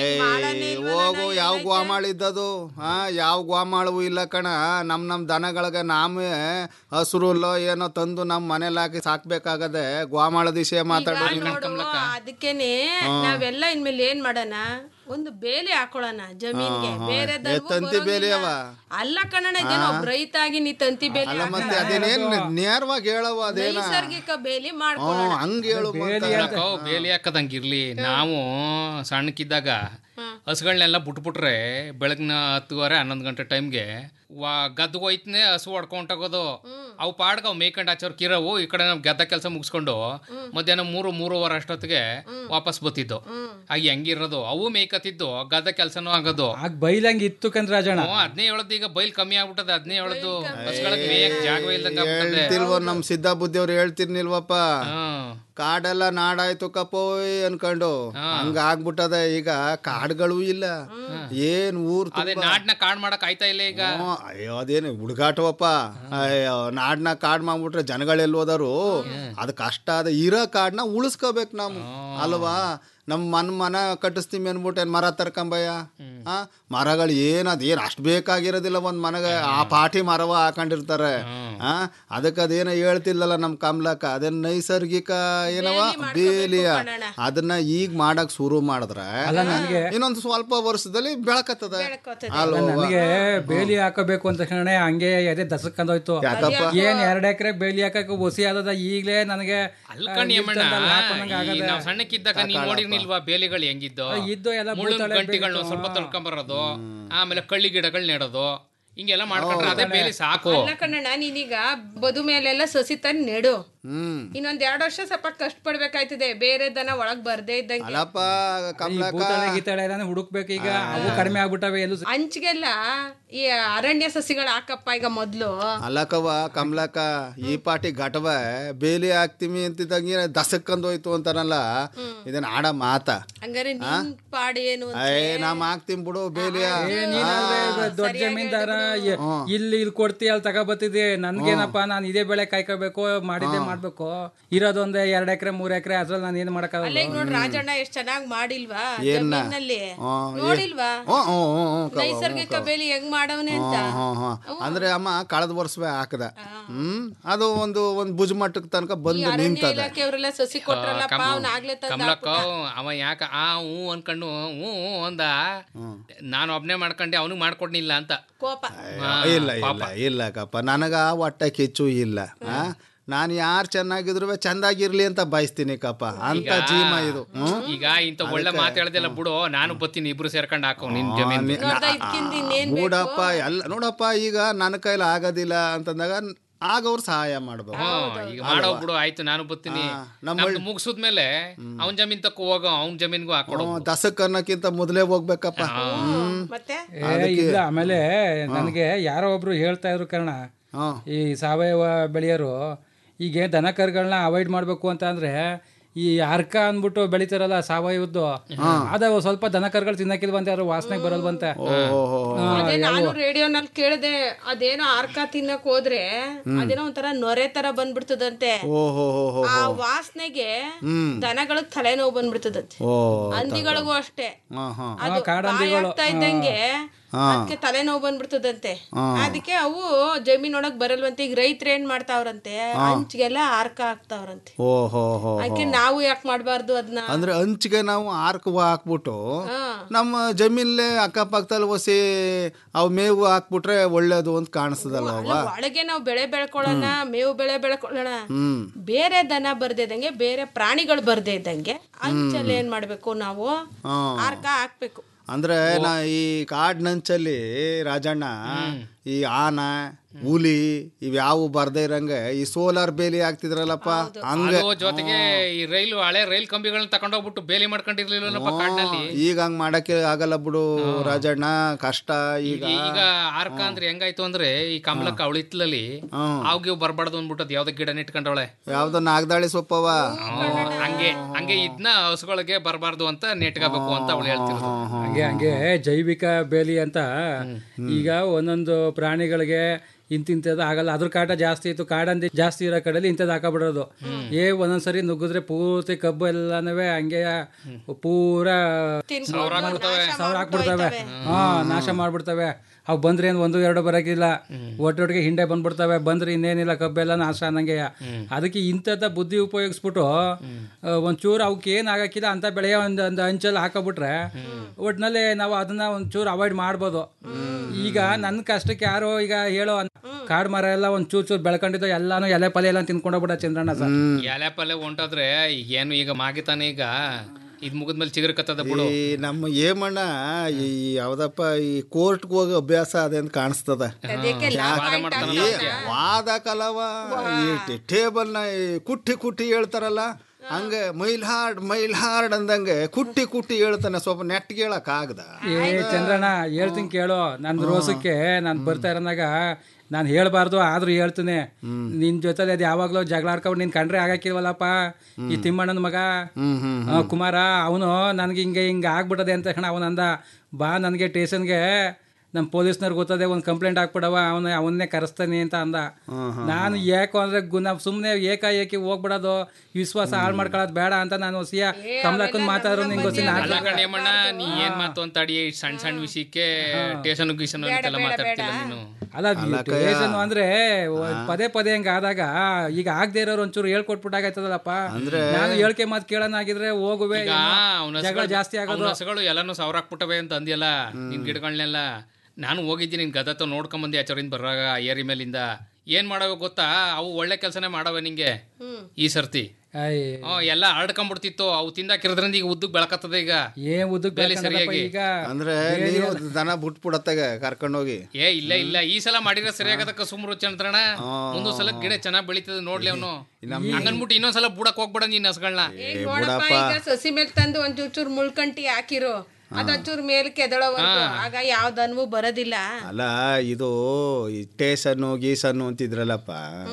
[SPEAKER 12] ಏಯ್, ಹೋಗು ಯಾವ ಗ್ವಾಮಾಳ ಇದ್ದದು ಹಾ ಯಾವ ಗ್ವಾಮಾಳವು ಇಲ್ಲ ಕಣ ನಮ್ ನಮ್ ದನಗಳಿಗೆ ನಾವೇ ಹಸುರುಲ್ಲೋ ಏನೋ ತಂದು ನಮ್ ಮನೇಲಿ ಹಾಕಿ ಸಾಕ್ಬೇಕಾಗದೆ ಗ್ವಾಮಾಳದ ವಿಷಯ ಮಾತಾಡೋ ನೀನು.
[SPEAKER 11] ನೋಡು ಅದಕ್ಕೇನೆ ನಾವೆಲ್ಲ ಇನ್ಮೇಲೆ ಏನ್ ಮಾಡೋಣ ಒಂದು ಬೇಲಿ ಹಾಕೊಳ್ಳೋಣ ಜಮೀನ್ಗೆ ಬೇರೆ
[SPEAKER 12] ಏ, ತಂತಿ ಬೇಲಿ ಅವ
[SPEAKER 11] ಅಲ್ಲ ಕಣಣ್ಣ ಇದೇನೋ ಒಬ್ಬ ರೈತ ಆಗಿ ನೀ ತಂತಿ ಬೇಲಿ
[SPEAKER 12] ಅಲ್ಲ ಮತ್ತೆ
[SPEAKER 11] ಹಾಕಲ್ಲ.
[SPEAKER 12] ಅದೇನೇನ್ ನೇರವಾಗಿ ಹೇಳವ ಅದೇನ
[SPEAKER 11] ನೈಸರ್ಗಿಕ ಬೇಲಿ
[SPEAKER 12] ಹ್ಮ್
[SPEAKER 11] ಮಾಡ್ಕೊಳ್ಳೋಣ
[SPEAKER 12] ಹಂಗ ಹೇಳು ಮತ್ತೆ.
[SPEAKER 13] ಯಾಕೋ ಬೇಲಿ ಹಾಕದಂಗಿರ್ಲಿ ನಾವು ಸಣ್ಣಕ್ಕಿದ್ದಾಗ ಹಸುಗಳನ್ನೆಲ್ಲ ಬಿಟ್ಬಿಟ್ರೆ ಬೆಳಗ್ನ ಹತ್ತುವರೆ ಹನ್ನೊಂದು ಗಂಟೆ ಟೈಮ್ಗೆ ವಾ ಗದ್ದೆಗೆ ಹೋಯ್ತನೆ ಹಸು ಹೊಡ್ಕೊಂಡೋಗೋದು ಅವು ಪಾಡ್ಗ ಅವು ಮೇಯ್ಕೊಂಡು ಹಚ್ಚೋರ್ ಕಿರವು ಈ ಕಡೆ ನಾವು ಗದ್ದ ಕೆಲಸ ಮುಗಿಸ್ಕೊಂಡು ಮಧ್ಯಾಹ್ನ ಮೂರು ಮೂರುವರೆ ಅಷ್ಟೊತ್ತಿಗೆ ವಾಪಸ್ ಬತ್ತಿದ್ದು ಆಗ ಹೆಂಗಿರೋದು ಅವು ಮೇಯ್ಕತ್ತಿದ್ದು ಗದ್ದ ಕೆಲಸನೂ ಆಗೋದು
[SPEAKER 10] ಆಗ ಬೈಲಂಗ್ ಇತ್ತು ಕಂದ್ ರಾಜಣ್ಣ
[SPEAKER 13] ಹ್ಞೂ ಅದನ್ನೇ ಹೇಳೋದು ಈಗ ಬೈಲ್ ಕಮ್ಮಿ ಆಗ್ಬಿಟ್ಟದೆ ಅದನ್ನೇ ಹೇಳೋದು ಹಸುಗಳಿಗೆ ಮೇಯಕ್ ಜಾಗವೇ ಇಲ್ದಂಗೆ ಆಗ್ಬಿಟ್ಟದೆ
[SPEAKER 12] ಹೇಳ್ತಿಲ್ವ ನಮ್ ಸಿದ್ಧ ಬುದ್ಧಿ ಅವ್ರು ಹೇಳ್ತಿರ್ನಿಲ್ವಪ್ಪ
[SPEAKER 13] ಹ್ಮ್
[SPEAKER 12] ಕಾಡೆಲ್ಲ ನಾಡಾಯ್ತು ಕಪೋಯ್ ಅನ್ಕೊಂಡು ಹಂಗ ಆಗ್ಬಿಟ್ಟದೆ ಈಗ ಕಾಡ್ಗಳು ಇಲ್ಲ ಏನ್ ಊರ್
[SPEAKER 13] ಅದೇ
[SPEAKER 12] ತುಂಬಾ
[SPEAKER 13] ನಾಡ್ನ ಕಾಡ್ ಮಾಡಕ್ ಆಯ್ತಾ ಇಲ್ಲ ಈಗ
[SPEAKER 12] ಹ್ಮ್, ಅಯ್ಯೋ ಅದೇನು ಹುಡುಗಾಟವಪ್ಪ ಅಯ್ಯೋ ನಾಡ್ನ ಕಾಡ್ ಮಾಡ್ಬಿಟ್ರೆ ಜನಗಳೆಲ್ಲ ಹೋದರು ಅದು ಕಷ್ಟ ಅದ ಇರೋ ಕಾಡ್ನ ಉಳಿಸ್ಕೋಬೇಕು ನಾವು ಅಲ್ವಾ ನಮ್ಮ ಮನ್ ಮನ ಕಟ್ಟಿಸ್ತೀವಿ ಅನ್ಬಿಟ್ಟು ಏನ್ ಮರ ತರ್ಕೊಂಬಯ್ಯ ಆ ಮರಗಳು ಏನ್ ಅದ್ ಏನ್ ಅಷ್ಟು ಬೇಕಾಗಿರೋದಿಲ್ಲ ಒಂದ್ ಮನಗ ಆ ಪಾಟಿ ಮರವ ಹಾಕೊಂಡಿರ್ತಾರೆ ಆ ಅದಕ್ಕೆ ಅದೇನೋ ಹೇಳ್ತಿಲ್ಲಲ್ಲ ನಮ್ ಕಮ್ಲಕ್ಕ ಅದೇನ್ ನೈಸರ್ಗಿಕ ಏನವ ಬೇಲಿಯ ಅದನ್ನ ಈಗ ಮಾಡಕ್ ಶುರು ಮಾಡಿದ್ರೆ ಇನ್ನೊಂದು ಸ್ವಲ್ಪ ವರ್ಷದಲ್ಲಿ ಬೆಳಕತ್ತದ ಅಲ್ವಾ
[SPEAKER 10] ನನಗೆ ಬೇಲಿ ಹಾಕಬೇಕು ಅಂತ ತಕ್ಷಣ ಹಂಗೆ ಎದೆ ದಸಕ್ಕಂದೋಯ್ತು
[SPEAKER 12] ಯಾಕಪ್ಪ?
[SPEAKER 10] ಏನ್ ಎರಡ್ ಎಕರೆ ಬೇಲಿ ಹಾಕಕ್ಕೆ ಒಸಿ ಆದದ ಈಗ್ಲೇ ನನಗೆ
[SPEAKER 13] ಅಲ್ಲ
[SPEAKER 10] ಆ,
[SPEAKER 13] ಕಣಿ
[SPEAKER 10] ನೀರ್
[SPEAKER 13] ಅಮ್ಮಣ್ಣ
[SPEAKER 10] ತಂದಲ್ಲಿ ಹಾಕೊಂಡಂಗ್
[SPEAKER 13] ಈ
[SPEAKER 10] ಆಗದೆ.
[SPEAKER 13] ನಾವ್ ಸಣ್ಣಕ್ಕಿದ್ದಾಗ ನೀವ್ ನೋಡಿರ್ನಿಲ್ವಾ ಬೇಲಿಗಳು ಹೆಂಗಿದ್ದು
[SPEAKER 10] ಆ, ಇದ್ದು ಎಲ್ಲ
[SPEAKER 13] ಮುಳ್ಳಿನ
[SPEAKER 10] ಬೂತಾಳೆ
[SPEAKER 13] ಗಂಟಿಗಳನ್ನ
[SPEAKER 10] ಬೆಳ್ದು,
[SPEAKER 13] ಸ್ವಲ್ಪ
[SPEAKER 10] ಹಾ.
[SPEAKER 13] ತೊಳ್ಕೊಂಬರೋದು ಆಮೇಲೆ ಕಳ್ಳಿ ಗಿಡಗಳು ನೆಡೋದು ಹಿಂಗೆಲ್ಲ ಮಾಡ್ಕೊಂಡ್ರೆ ಅದೇ ಬೇಲಿ ಸಾಕು
[SPEAKER 11] ಅಲ್ಲ ಕಣ್ಣಣ್ಣ ನೀನೀಗ ಬದು ಮೇಲೆಲ್ಲ ಸಸಿ ತಂದ್ ನೆಡು
[SPEAKER 12] ಹ್ಮ್
[SPEAKER 11] ಇನ್ನೊಂದ್ ಎರಡ್ ವರ್ಷ ಸ್ವಲ್ಪ ಕಷ್ಟ ಪಡ್ಬೇಕಾಯ್ತದೆ ಬೇರೆ ದನ ಒಳಗ್ ಬರ್ದೇ ಇದ್ದಂಗೆ
[SPEAKER 12] ಅಲ್ಲಪ್ಪ
[SPEAKER 10] ಈ
[SPEAKER 12] ಕಮಲಕ್ಕ
[SPEAKER 10] ಭೂತಾಳೆ ಗೀತಾಳೆ ಎಲ್ಲ ಹುಡುಕ್ಬೇಕು ಈಗ ಅವು ಕಡಿಮೆ ಆಗ್ಬಿಟ್ಟವೆ ಎಲ್ಲೂ ಸಿ-
[SPEAKER 11] ಅಂಚಿಗೆಲ್ಲ ಈ ಅರಣ್ಯ ಸಸಿಗಳು ಹಾಕಪ್ಪ ಈಗ ಮೊದ್ಲು
[SPEAKER 12] ಅಲ್ಲಕವ ಕಮಲಕ್ಕ ಈ ಪಾಟಿ ಘಟವ ಬೇಲಿ ಹಾಕ್ತಿಮಿ ಅಂತಿದ್ದಂಗೆ ದಸಕ್ಕಂದು ಹೋಯ್ತು ಅಂತಾರಲ್ಲ ಇದನ್ನ ಆಡ ಮಾತ
[SPEAKER 11] ಹಂಗಾರೆ ನಿನ್ ಪಾಡು ಏನು ಅಂತ
[SPEAKER 12] ಏ ನಾ ಹಾಕ್ತಿಮ್ ಬಿಡು ಬೇಲಿಯ
[SPEAKER 10] ಏ, ನೀನಾದ್ರೆ ಇವಾಗ ದೊಡ್ಡ ಜಮೀನ್ದಾರ ಎ- ಇಲ್ಲಿ ಇಲ್ಲಿ ಕೊಡ್ತಿ ಅಲ್ಲಿ ತಗೋಬತ್ತಿದೆ ನನ್ಗೇನಪ್ಪ ನಾನು ಇದೇ ಬೆಳೆ ಕಾಯ್ಕೋಬೇಕು ಮಾಡಿದ್ದೆ ಮಾಡ್ಬೇಕು ಇರೋದೊಂದ್ ಎರಡ್ ಎಕರೆ ಮೂರ್ ಎಕರೆ ಅದ್ರಲ್ಲಿ ನಾನು ಏನ್
[SPEAKER 11] ಅಲ್ಲ
[SPEAKER 10] ಮಾಡಕ್ಕಾಗಲ್ಲ
[SPEAKER 11] ಈಗ ನೋಡ್ ರಾಜಣ್ಣ ಎಷ್ಟ್ ಚೆನ್ನಾಗ್ ಮಾಡಿಲ್ವಾ
[SPEAKER 12] ಏನ್ನ?
[SPEAKER 11] ಜಮೀನಲ್ಲಿ
[SPEAKER 12] ಹಾ, ಏ-
[SPEAKER 11] ನೋಡಿಲ್ವಾ
[SPEAKER 12] ಹ್ಞೂ ಹ್ಞೂ ಹ್ಞೂ ಹ್ಞೂ ಕವ್ವ, ಹ್ಞೂ
[SPEAKER 11] ನೈಸರ್ಗಿಕ
[SPEAKER 12] ಕವ್ವ.
[SPEAKER 11] ಬೇಲಿ ಹೆಂಗ್ ಮಾಡವನೆ ಅಂತ
[SPEAKER 12] ಹ್ಞೂ ಹ್ಞೂ ಅಂದ್ರೆ ಅಮ್ಮ ಕಳೆದ ವರ್ಷವೇ ಹಾಕದ ಹ್ಮ್ ಅದು ಒಂದು ಒಂದು ಭುಜ ಮಟ್ಟಕ್ಕೆ ತನಕ ಬಂದು
[SPEAKER 11] ಅರಣ್ಯ
[SPEAKER 12] ನಿಂತದ
[SPEAKER 11] ಇಲಾಖೆಯವರೆಲ್ಲ ಸಸಿ ಕೊಟ್ರಲ್ಲಪ್ಪ ಅವ್ನ ಆಗ್ಲೇ ತಂದ್
[SPEAKER 13] ಕಮಲಕ್ಕ ಅವ ಯಾಕ ಆ ಹ್ಞೂ ಅನ್ಕೊಂಡು ಹ್ಞೂ ಹ್ಞೂ ಅಂದ ನಾನು ಒಬ್ನೇ ಮಾಡ್ಕೊಂಡೆ ಅವನಿಗೆ ಮಾಡ್ಕೊಡ್ನಿಲ್ಲ ಅಂತ
[SPEAKER 11] ಕೋಪ
[SPEAKER 13] ಹಾ,
[SPEAKER 12] ಇಲ್ಲ
[SPEAKER 13] ಪಾಪ.
[SPEAKER 12] ಇಲ್ಲ ಇಲ್ಲ ಕಪ್ಪ ನನಗ ಹೊಟ್ಟೆ ಕಿಚ್ಚು ಇಲ್ಲ ನಾನು ಯಾರು ಚೆನ್ನಾಗಿದ್ರು ಚಂದಾಗಿರ್ಲಿ ಅಂತ ಬಯಸ್ತೀನಿ ಕಪ್ಪ ಅಂತ
[SPEAKER 13] ಈಗ-
[SPEAKER 12] ಜೀಮ ಇದು ಹ್ಮ್?
[SPEAKER 13] ಈಗ ಇಂತ ಒಳ್ಳೆ ಮಾತು ಹೇಳ್ದಿಲ್ಲ ಬಿಡು ನಾನು ಬತ್ತೀನಿ ಇಬ್ರು ಸೇರ್ಕೊಂಡು ಹಾಕೋ ನಿನ್
[SPEAKER 12] ಆ,
[SPEAKER 13] ಜಮೀನ್
[SPEAKER 12] ನಿ- ನಾ- ನೋಡಪ್ಪ ಎಲ್ಲ ನೋಡಪ್ಪ ಈಗ ನನ್ನ ಕೈಲಿ ಆಗೋದಿಲ್ಲ ಅಂತಂದಾಗ ಆಗವ್ರು ಸಹಾಯ ಮಾಡ್ಬೇಕು
[SPEAKER 13] ಹ್ಮ್, ಈಗ ಮಾಡೋ ಬಿಡು ಆಯ್ತು ನಾನು ಬತ್ತೀನಿ ನಮ್ದು ಮುಗಿಸಿದ್ಮೇಲೆ ಅವನ್ ಜಮೀನ್ ತಕ್ಕ ಹೋಗೋ ಅವ್ನ್ ಜಮೀನ್ಗೂ ಹಾಕೊಡು
[SPEAKER 12] ಹ್ಮ್, ದಸಕ್ ಅನ್ನಕ್ಕಿಂತ ಮೊದಲೇ ಹೋಗ್ಬೇಕಪ್ಪ ಹ್ಮ್.
[SPEAKER 11] ಮತ್ತೆ
[SPEAKER 10] ಏ, ಇಲ್ಲ ಆಮೇಲೆ ನನಗೆ ಯಾರೋ ಒಬ್ರು ಹೇಳ್ತಾ ಇದ್ರು ಕಾರಣ ಈ ಸಾವಯವ ಬೆಳೆಯೋರು ಈಗ ದನ ಕರುಗಳನ್ನ ಅವಾಯ್ಡ್ ಮಾಡ್ಬೇಕು ಅಂತ ಅಂದ್ರೆ ಈ ಅರ್ಕ ಅಂದ್ಬಿಟ್ಟು ಬೆಳಿತಾರಲ್ಲ ಸಾವಯವದ್ದು ಅದಾವ ಸ್ವಲ್ಪ ದನ ಕರುಗಳು ತಿನ್ನಕ್ಕಿಲ್ವಂತೆ ಯಾರು ವಾಸನೆಗೆ ಬರಲ್ವಂತೆ ಹಾ,
[SPEAKER 11] ಅದೇ
[SPEAKER 10] ಯಾವ-
[SPEAKER 11] ನಾನು ರೇಡಿಯೋನಲ್ಲಿ ಕೇಳ್ದೆ ಅದೇನೋ ಆರ್ಕ ತಿನ್ನಕ್ ಹೋದ್ರೆ ಅದೇನೋ ಒಂಥರ ನೊರೆ ತರ ಬಂದ್ಬಿಡ್ತದಂತೆ
[SPEAKER 12] ಓಹೋ ಹೋ ಹೋ
[SPEAKER 11] ಆ ವಾಸನೆಗೆ
[SPEAKER 12] ಹ್ಮ್.
[SPEAKER 11] ದನಗಳಿಗೆ ತಲೆನೋವು ಬಂದ್ಬಿಡ್ತದಂತೆ
[SPEAKER 12] ಓ
[SPEAKER 11] ಹಂದಿಗಳಿಗೂ ಅಷ್ಟೇ
[SPEAKER 12] ಹಾ ಹಾ
[SPEAKER 11] ಅದು ಬಾಯಿ ಆಗ್ತಾ ಇದ್ದಂಗೆ ಅದಕ್ಕೆ ತಲೆನೋವು ಬಂದ್ಬಿಡ್ತದಂತೆ ಅದಕ್ಕೆ ಅವು ಜಮೀನೊಳಗ್ ಬರಲ್ವಂತೆ ಈಗ ರೈತರು ಏನ್ ಮಾಡ್ತಾವ್ರಂತೆ ಹಂಚಿಗೆಲ್ಲ ಆರ್ಕ ಹಾಕ್ತಾವ್ರಂತೆ
[SPEAKER 12] ಓ ಹೋ ಹೋ
[SPEAKER 11] ಅದಕ್ಕೆ ನಾವು ಯಾಕೆ ಮಾಡ್ಬಾರ್ದು ಅದನ್ನ
[SPEAKER 12] ಅಂದ್ರೆ ಹಂಚಿಗೆ ನಾವು ಆರ್ಕ್ ಹಾಕ್ಬಿಟ್ಟು
[SPEAKER 11] ಹಾ.
[SPEAKER 12] ನಮ್ಮ ಜಮೀನ್ಲೆ ಅಕ್ಕಪಕ್ಕದಲ್ಲಿ ಒಸಿ ಅವು ಮೇವು ಹಾಕ್ಬಿಟ್ರೆ ಒಳ್ಳೇದು ಅಂತ ಕಾಣಿಸ್ತದಲ್ಲ ಅವ
[SPEAKER 11] ಒಳಗೆ ನಾವು ಬೆಳೆ ಬೆಳ್ಕೊಳ್ಳೋಣ ಮೇವು ಬೆಳೆ ಬೆಳ್ಕೊಳ್ಳೋಣ
[SPEAKER 12] ಹ್ಮ್
[SPEAKER 11] ಬೇರೆ ದನ ಬರ್ದೇ ಇದ್ದಂಗೆ ಬೇರೆ ಪ್ರಾಣಿಗಳು ಬರ್ದೇ ಇದ್ದಂಗೆ ಅಂಚಲ್ಲಿ ಏನ್ ಮಾಡ್ಬೇಕು ನಾವು
[SPEAKER 12] ಹಾ.
[SPEAKER 11] ಆರ್ಕ ಹಾಕ್ಬೇಕು
[SPEAKER 12] ಅಂದ್ರೆ ನಾ ಈ ಕಾಡ್ನಂಚಲ್ಲಿ ರಾಜಣ್ಣ ಈ ಆನ ಹುಲಿ ಇವ್ಯಾವು ಬರ್ದೇ ಇರಂಗೆ ಈ ಸೋಲಾರ್ ಬೇಲಿ ಹಾಕ್ತಿದ್ರಲ್ಲಪ್ಪ ಹಂಗೆ
[SPEAKER 13] ಅದು ಜೊತೆಗೆ ಈ ರೈಲು ಹಳೆ ರೈಲ್ ಕಂಬಿಗಳನ್ನ ತಕೊಂಡೋಗ್ಬಿಟ್ಟು ಬೇಲಿ ಮಾಡ್ಕೊಂಡಿರ್ಲಿಲ್ಲಪ್ಪ ಕಾಡ್ನಲ್ಲಿ
[SPEAKER 12] ಈಗ ಹಂಗ್ ಮಾಡಕ್ಕೆ ಆಗಲ್ಲ ಬಿಡು ರಾಜಣ್ಣ ಕಷ್ಟ ಈಗ
[SPEAKER 13] ಈಗ ಈಗ ಆರ್ಕ ಅಂದ್ರೆ ಹೆಂಗಾಯ್ತು ಅಂದ್ರೆ ಈ ಕಮಲಕ್ಕ ಅವಳಿತ್ಲಲ್ಲಿ ಅವ್ಗೆ ಬರ್ಬಾರ್ದು ಅಂದ್ಬಿಟ್ಟು ಅದ್ ಯಾವ್ದೋ ಗಿಡ ನೆಟ್ಕೊಂಡವಳೆ
[SPEAKER 12] ಯಾವ್ದೋ ನಾಗದಾಳಿ ಸೊಪ್ಪವ
[SPEAKER 13] ಹಂಗೆ ಹಂಗೆ ಇದನ್ನ ಹಸುಗಳಿಗೆ ಬರಬಾರ್ದು ಅಂತ ನೆಟ್ಕೋಬೇಕು ಅಂತ ಅವಳು ಹೇಳ್ತಿರೋದು
[SPEAKER 10] ಹಂಗೆ ಹಂಗೆ ಜೈವಿಕ ಬೇಲಿ ಅಂತ ಈಗ ಒಂದೊಂದು ಪ್ರಾಣಿಗಳಿಗೆ ಇಂತಿಂತದ್ದು ಆಗಲ್ಲ ಅದ್ರ ಕಾಟ ಜಾಸ್ತಿ ಇತ್ತು ಕಾಡಂದಿ ಜಾಸ್ತಿ ಇರೋ ಕಡೆಯಲ್ಲಿ ಇಂಥದ್ದು ಹಾಕಬಿಡೋದು ಏ ಒಂದೊಂದ್ಸರಿ ನುಗ್ಗಿದ್ರೆ ಪೂರ್ತಿ ಕಬ್ಬು ಎಲ್ಲನವೇ ಹಂಗೆ ಪೂರಾ
[SPEAKER 13] ಸಾವಿರ ಆಗ್ಬಿಡ್ತವೆ.
[SPEAKER 10] ಸಾವಿರ ಹಾಕ್ಬಿಡ್ತವೆ ಹಾ ನಾಶ ಮಾಡ್ಬಿಡ್ತವೆ ಅವು ಬಂದ್ರೆ ಏನ್ ಒಂದು ಎರಡು ಬರಕಿಲ್ಲ ಒಟ್ಟೊಟ್ಟಿಗೆ ಹಿಂಡೆ ಬಂದ್ಬಿಡ್ತವೆ ಬಂದ್ರೆ ಇನ್ನೇನಿಲ್ಲ ಕಬ್ಬೆಲ್ಲ ನಾಶ ಅನ್ನಂಗೆ ಅದಕ್ಕೆ ಇಂಥದ್ದ ಬುದ್ಧಿ ಉಪಯೋಗಿಸ್ಬಿಟ್ಟು ಆ, ಒಂಚೂರು ಅವಕ್ಕೆ ಏನ್ ಆಗಕ್ಕಿಲ್ಲ ಅಂತ ಬೆಳೆಯ ಒಂದು ಒಂದು ಹಂಚಲ್ಲಿ ಹಾಕಬಿಟ್ರೆ ಒಟ್ನಲ್ಲಿ ನಾವು ಅದನ್ನ ಒಂಚೂರು ಅವಾಯ್ಡ್ ಮಾಡ್ಬೋದು ಈಗ ನನ್ನ ಕಷ್ಟಕ್ಕೆ ಯಾರೋ ಈಗ ಹೇಳೋ ಕಾಡ್ ಮರ ಎಲ್ಲ ಒಂದ್ ಚೂರ್ ಚೂರ್ ಬೆಳ್ಕೊಂಡಿದ್ದು ಎಲ್ಲಾನು ಎಲೆ ಪಲೆ ಎಲ್ಲ ತಿನ್ಕೊಂಡೋಗ್ಬಿಡ ಚಂದ್ರಣ್ಣ ಸರ್
[SPEAKER 13] ಎಲೆ ಪಲ್ಲೆ ಹೊಂಟೋದ್ರೆ ಈಗ ಏನು ಈಗ ಮಾಗಿತಾನೆ ಈಗ ಇದ್ ಮುಗಿದ್ಮೇಲೆ ಚಿಗುರ್ಕತ್ತದ ಬಿಡು
[SPEAKER 12] ಈ ನಮ್ಮ ಏಮಣ್ಣ ಈ ಯಾವ್ದಪ್ಪ ಈ ಕೋರ್ಟ್ಗೆ ಹೋಗೋ ಅಭ್ಯಾಸ ಅದೇ ಅಂತ ಕಾಣಿಸ್ತದ
[SPEAKER 11] ಅದಕ್ಕೆ ಲಾಭ
[SPEAKER 13] ವಾದ
[SPEAKER 11] ಆಯ್ತಾ
[SPEAKER 13] ಮಾಡ್ತಾನಲ್ಲ
[SPEAKER 12] ಈ
[SPEAKER 13] ಅದಕ್ಕೆ.
[SPEAKER 12] ವಾದ ಕಲವ ಈ ಟೇಬಲ್ನ ಈ ಕುಟ್ಟಿ ಕುಟ್ಟಿ ಹೇಳ್ತಾರಲ್ಲ ಹಂಗೆ ಮೈಲ್ಹಾರ್ಡ್ ಮೈಲ್ಹಾರ್ಡ್ ಅಂದಂಗೆ ಕುಟ್ಟಿ ಕುಟ್ಟಿ ಹೇಳ್ತಾನೆ ಸ್ವಲ್ಪ ನೆಟ್ಗೆ ಹೇಳಕ್ ಆಗದ
[SPEAKER 10] ಏ ಚಂದ್ರಣ್ಣ ಹೇಳ್ತೀನಿ ಕೇಳು ನನ್ನ ರೋಸಕ್ಕೆ ನಾನು ಬರ್ತಾ ಇರೋನಾಗ ನಾನು ಹೇಳ್ಬಾರ್ದು ಆದ್ರೂ ಹೇಳ್ತೀನಿ ನಿನ್ ಜೊತೆಲಿ ಅದು ಯಾವಾಗ್ಲೂ ಜಗಳ ಆಡ್ಕೊಂಡು ನಿನ್ ಕಂಡ್ರೆ ಆಗಕ್ಕಿಲ್ವಲ್ಲಪ್ಪ ಈ ತಿಮ್ಮಣ್ಣನ ಮಗ ಆ, ಕುಮಾರ ಅವನು ನನ್ಗೆ ಹಿಂಗೆ ಹಿಂಗೆ ಆಗ್ಬಿಟ್ಟದೆ ಅಂತ ತಕ್ಷಣ ಅವನಂದ ಬಾ ನನಗೆ ಟೇಷನ್ಗೆ ನಮ್ಮ ಪೊಲೀಸ್ನವ್ರಿಗೆ ಗೊತ್ತದೆ ಒಂದು ಕಂಪ್ಲೇಂಟ್ ಹಾಕ್ಬಿಡವ ಅವನ ಅವನ್ನೇ ಕರೆಸ್ತಾನೆ ಅಂತ ಅಂದ ನಾನು ಯಾಕೋ ಅಂದ್ರೆ ಗುಣ ಸುಮ್ಮನೆ ಏಕಾಏಕಿ ಹೋಗ್ಬಿಡೋದು ವಿಶ್ವಾಸ ಹಾಳು ಮಾಡ್ಕೊಳ್ಳೋದು ಬೇಡ ಅಂತ ನಾನು ಹೊಸಿಯ ಕಮಲಕ್ಕನ್ ಮಾತಾಡೋ ನಿಂಗೆ ಹೊಸಿ
[SPEAKER 13] ಅಲ್ಲ ಕಣೇಮಣ್ಣ ನೀ ಏನ್ ಮಾತು ಅಂತ ಅಡಿ ಸಣ್ಣ ಸಣ್ಣ ವಿಷಯಕ್ಕೆ ಟೇಷನ್ ಗೀಷನ್ ಅಂತೆಲ್ಲ ಮಾತಾಡ್ತಿಲ್ಲ ನೀನು
[SPEAKER 10] ಅಲ್ಲ ಟೇಷನ್ ಅಂದ್ರೆ ಪದೇ ಪದೇ ಹಂಗ ಆದಾಗ ಈಗ ಆಗದೆ ಇರೋರು ಒಂಚೂರು ಹೇಳ್ಕೊಟ್ಬಿಟ್ಟಾಗೈತದಲ್ಲಪ್ಪ ನಾನು ಹೇಳ್ಕೆ ಮಾತು ಕೇಳೋನಾಗಿದ್ರೆ ಹೋಗುವೆ
[SPEAKER 13] ಈಗ
[SPEAKER 10] ಏನೋ
[SPEAKER 13] ಅವ್ನ
[SPEAKER 10] ಜಗಳ
[SPEAKER 13] ಹಸುಗಳು-
[SPEAKER 10] ಜಾಸ್ತಿ ಆಗೋದು
[SPEAKER 13] ಅವ್ನ ಹಸುಗಳು ಎಲ್ಲಾನು ಸಾವಿರ ಹಾಕ್ಬಿಟ್ಟವೆ ಅಂತ ಅಂದ್ಯಲ್ಲ ನಿನ್ ಗಿಡಗಳನ್ನೆಲ್ಲ ನಾನು ಹೋಗಿದ್ದೀನಿ ನಿನ್ ಗದತ್ತ ನೋಡ್ಕೊಂಬಂದಿ ಆಚರಿಂದ ಬರಾಗ ಏರಿ ಮೇಲಿಂದ ಏನ್ ಮಾಡವೆ ಗೊತ್ತಾ ಅವು ಒಳ್ಳೆ ಕೆಲಸನೇ ಮಾಡವೆ ನಿಂಗೆ ಈ ಸರ್ತಿ ಹ್ಮ್, ಎಲ್ಲ ಹರಡ್ಕೊಂಡ್ಬಿಡ್ತಿತ್ತು ಅವು ತಿಂದಾಕಿರೋದ್ರಿಂದ ಈಗ ಉದ್ದಕ್ ಬೆಳಕತ್ತದ ಈಗ
[SPEAKER 10] ಏನ್ ಉದ್ದಕ್
[SPEAKER 13] ಬೇಲಿ
[SPEAKER 10] ಬೆಳ್ಕೊಂಡದಪ್ಪ
[SPEAKER 13] ಸರಿಯಾಗಿ
[SPEAKER 10] ಈಗ
[SPEAKER 12] ಅಂದ್ರೆ ನೀವು ದನ ಬಿಟ್ಬಿಡತ್ತಾಗ ಕರ್ಕೊಂಡೋಗಿ
[SPEAKER 13] ಏ ಇಲ್ಲ ಇಲ್ಲ ಈ ಸಲ ಮಾಡಿರೋ ಸರಿಯಾಗದ ಸುಮ್ರು ಚಂದ್ರಣ ಮುಂದೊಂದ್ ಸಲ ಗಿಡ ಚೆನ್ನಾಗ್ ಬೆಳಿತದ ನೋಡ್ಲಿ ಅವನು ಹಂಗನ್ಬಿಟ್ಟು ಇನ್ನೊಂದ್ಸಲ ಬುಡಕ್ ಹೋಗ್ಬೇಡ ನೀನ್ ಹಸ್ಗಳನ್ನ
[SPEAKER 11] ನೋಡಪ್ಪ ಈಗ ಸಸಿ ಮೇಲೆ ತಂದು ಒಂದ್ ಚೂರ್ ಚೂರ್ ಮುಳ್ಕಂಟಿ ಹಾಕಿರೋ ಅದೊಂಚೂರ್ ಮೇಲ್ ಕೆದಳವರ್ಗು ಆಗ ಯಾವ್ದ್ ಅನ್ವು ಬರೋದಿಲ್ಲ
[SPEAKER 12] ಅಲ್ಲ ಇದು ಈ ಟೇಸನ್ನು ಗೀಸನ್ನು ಅಂತಿದ್ರಲ್ಲಪ್ಪ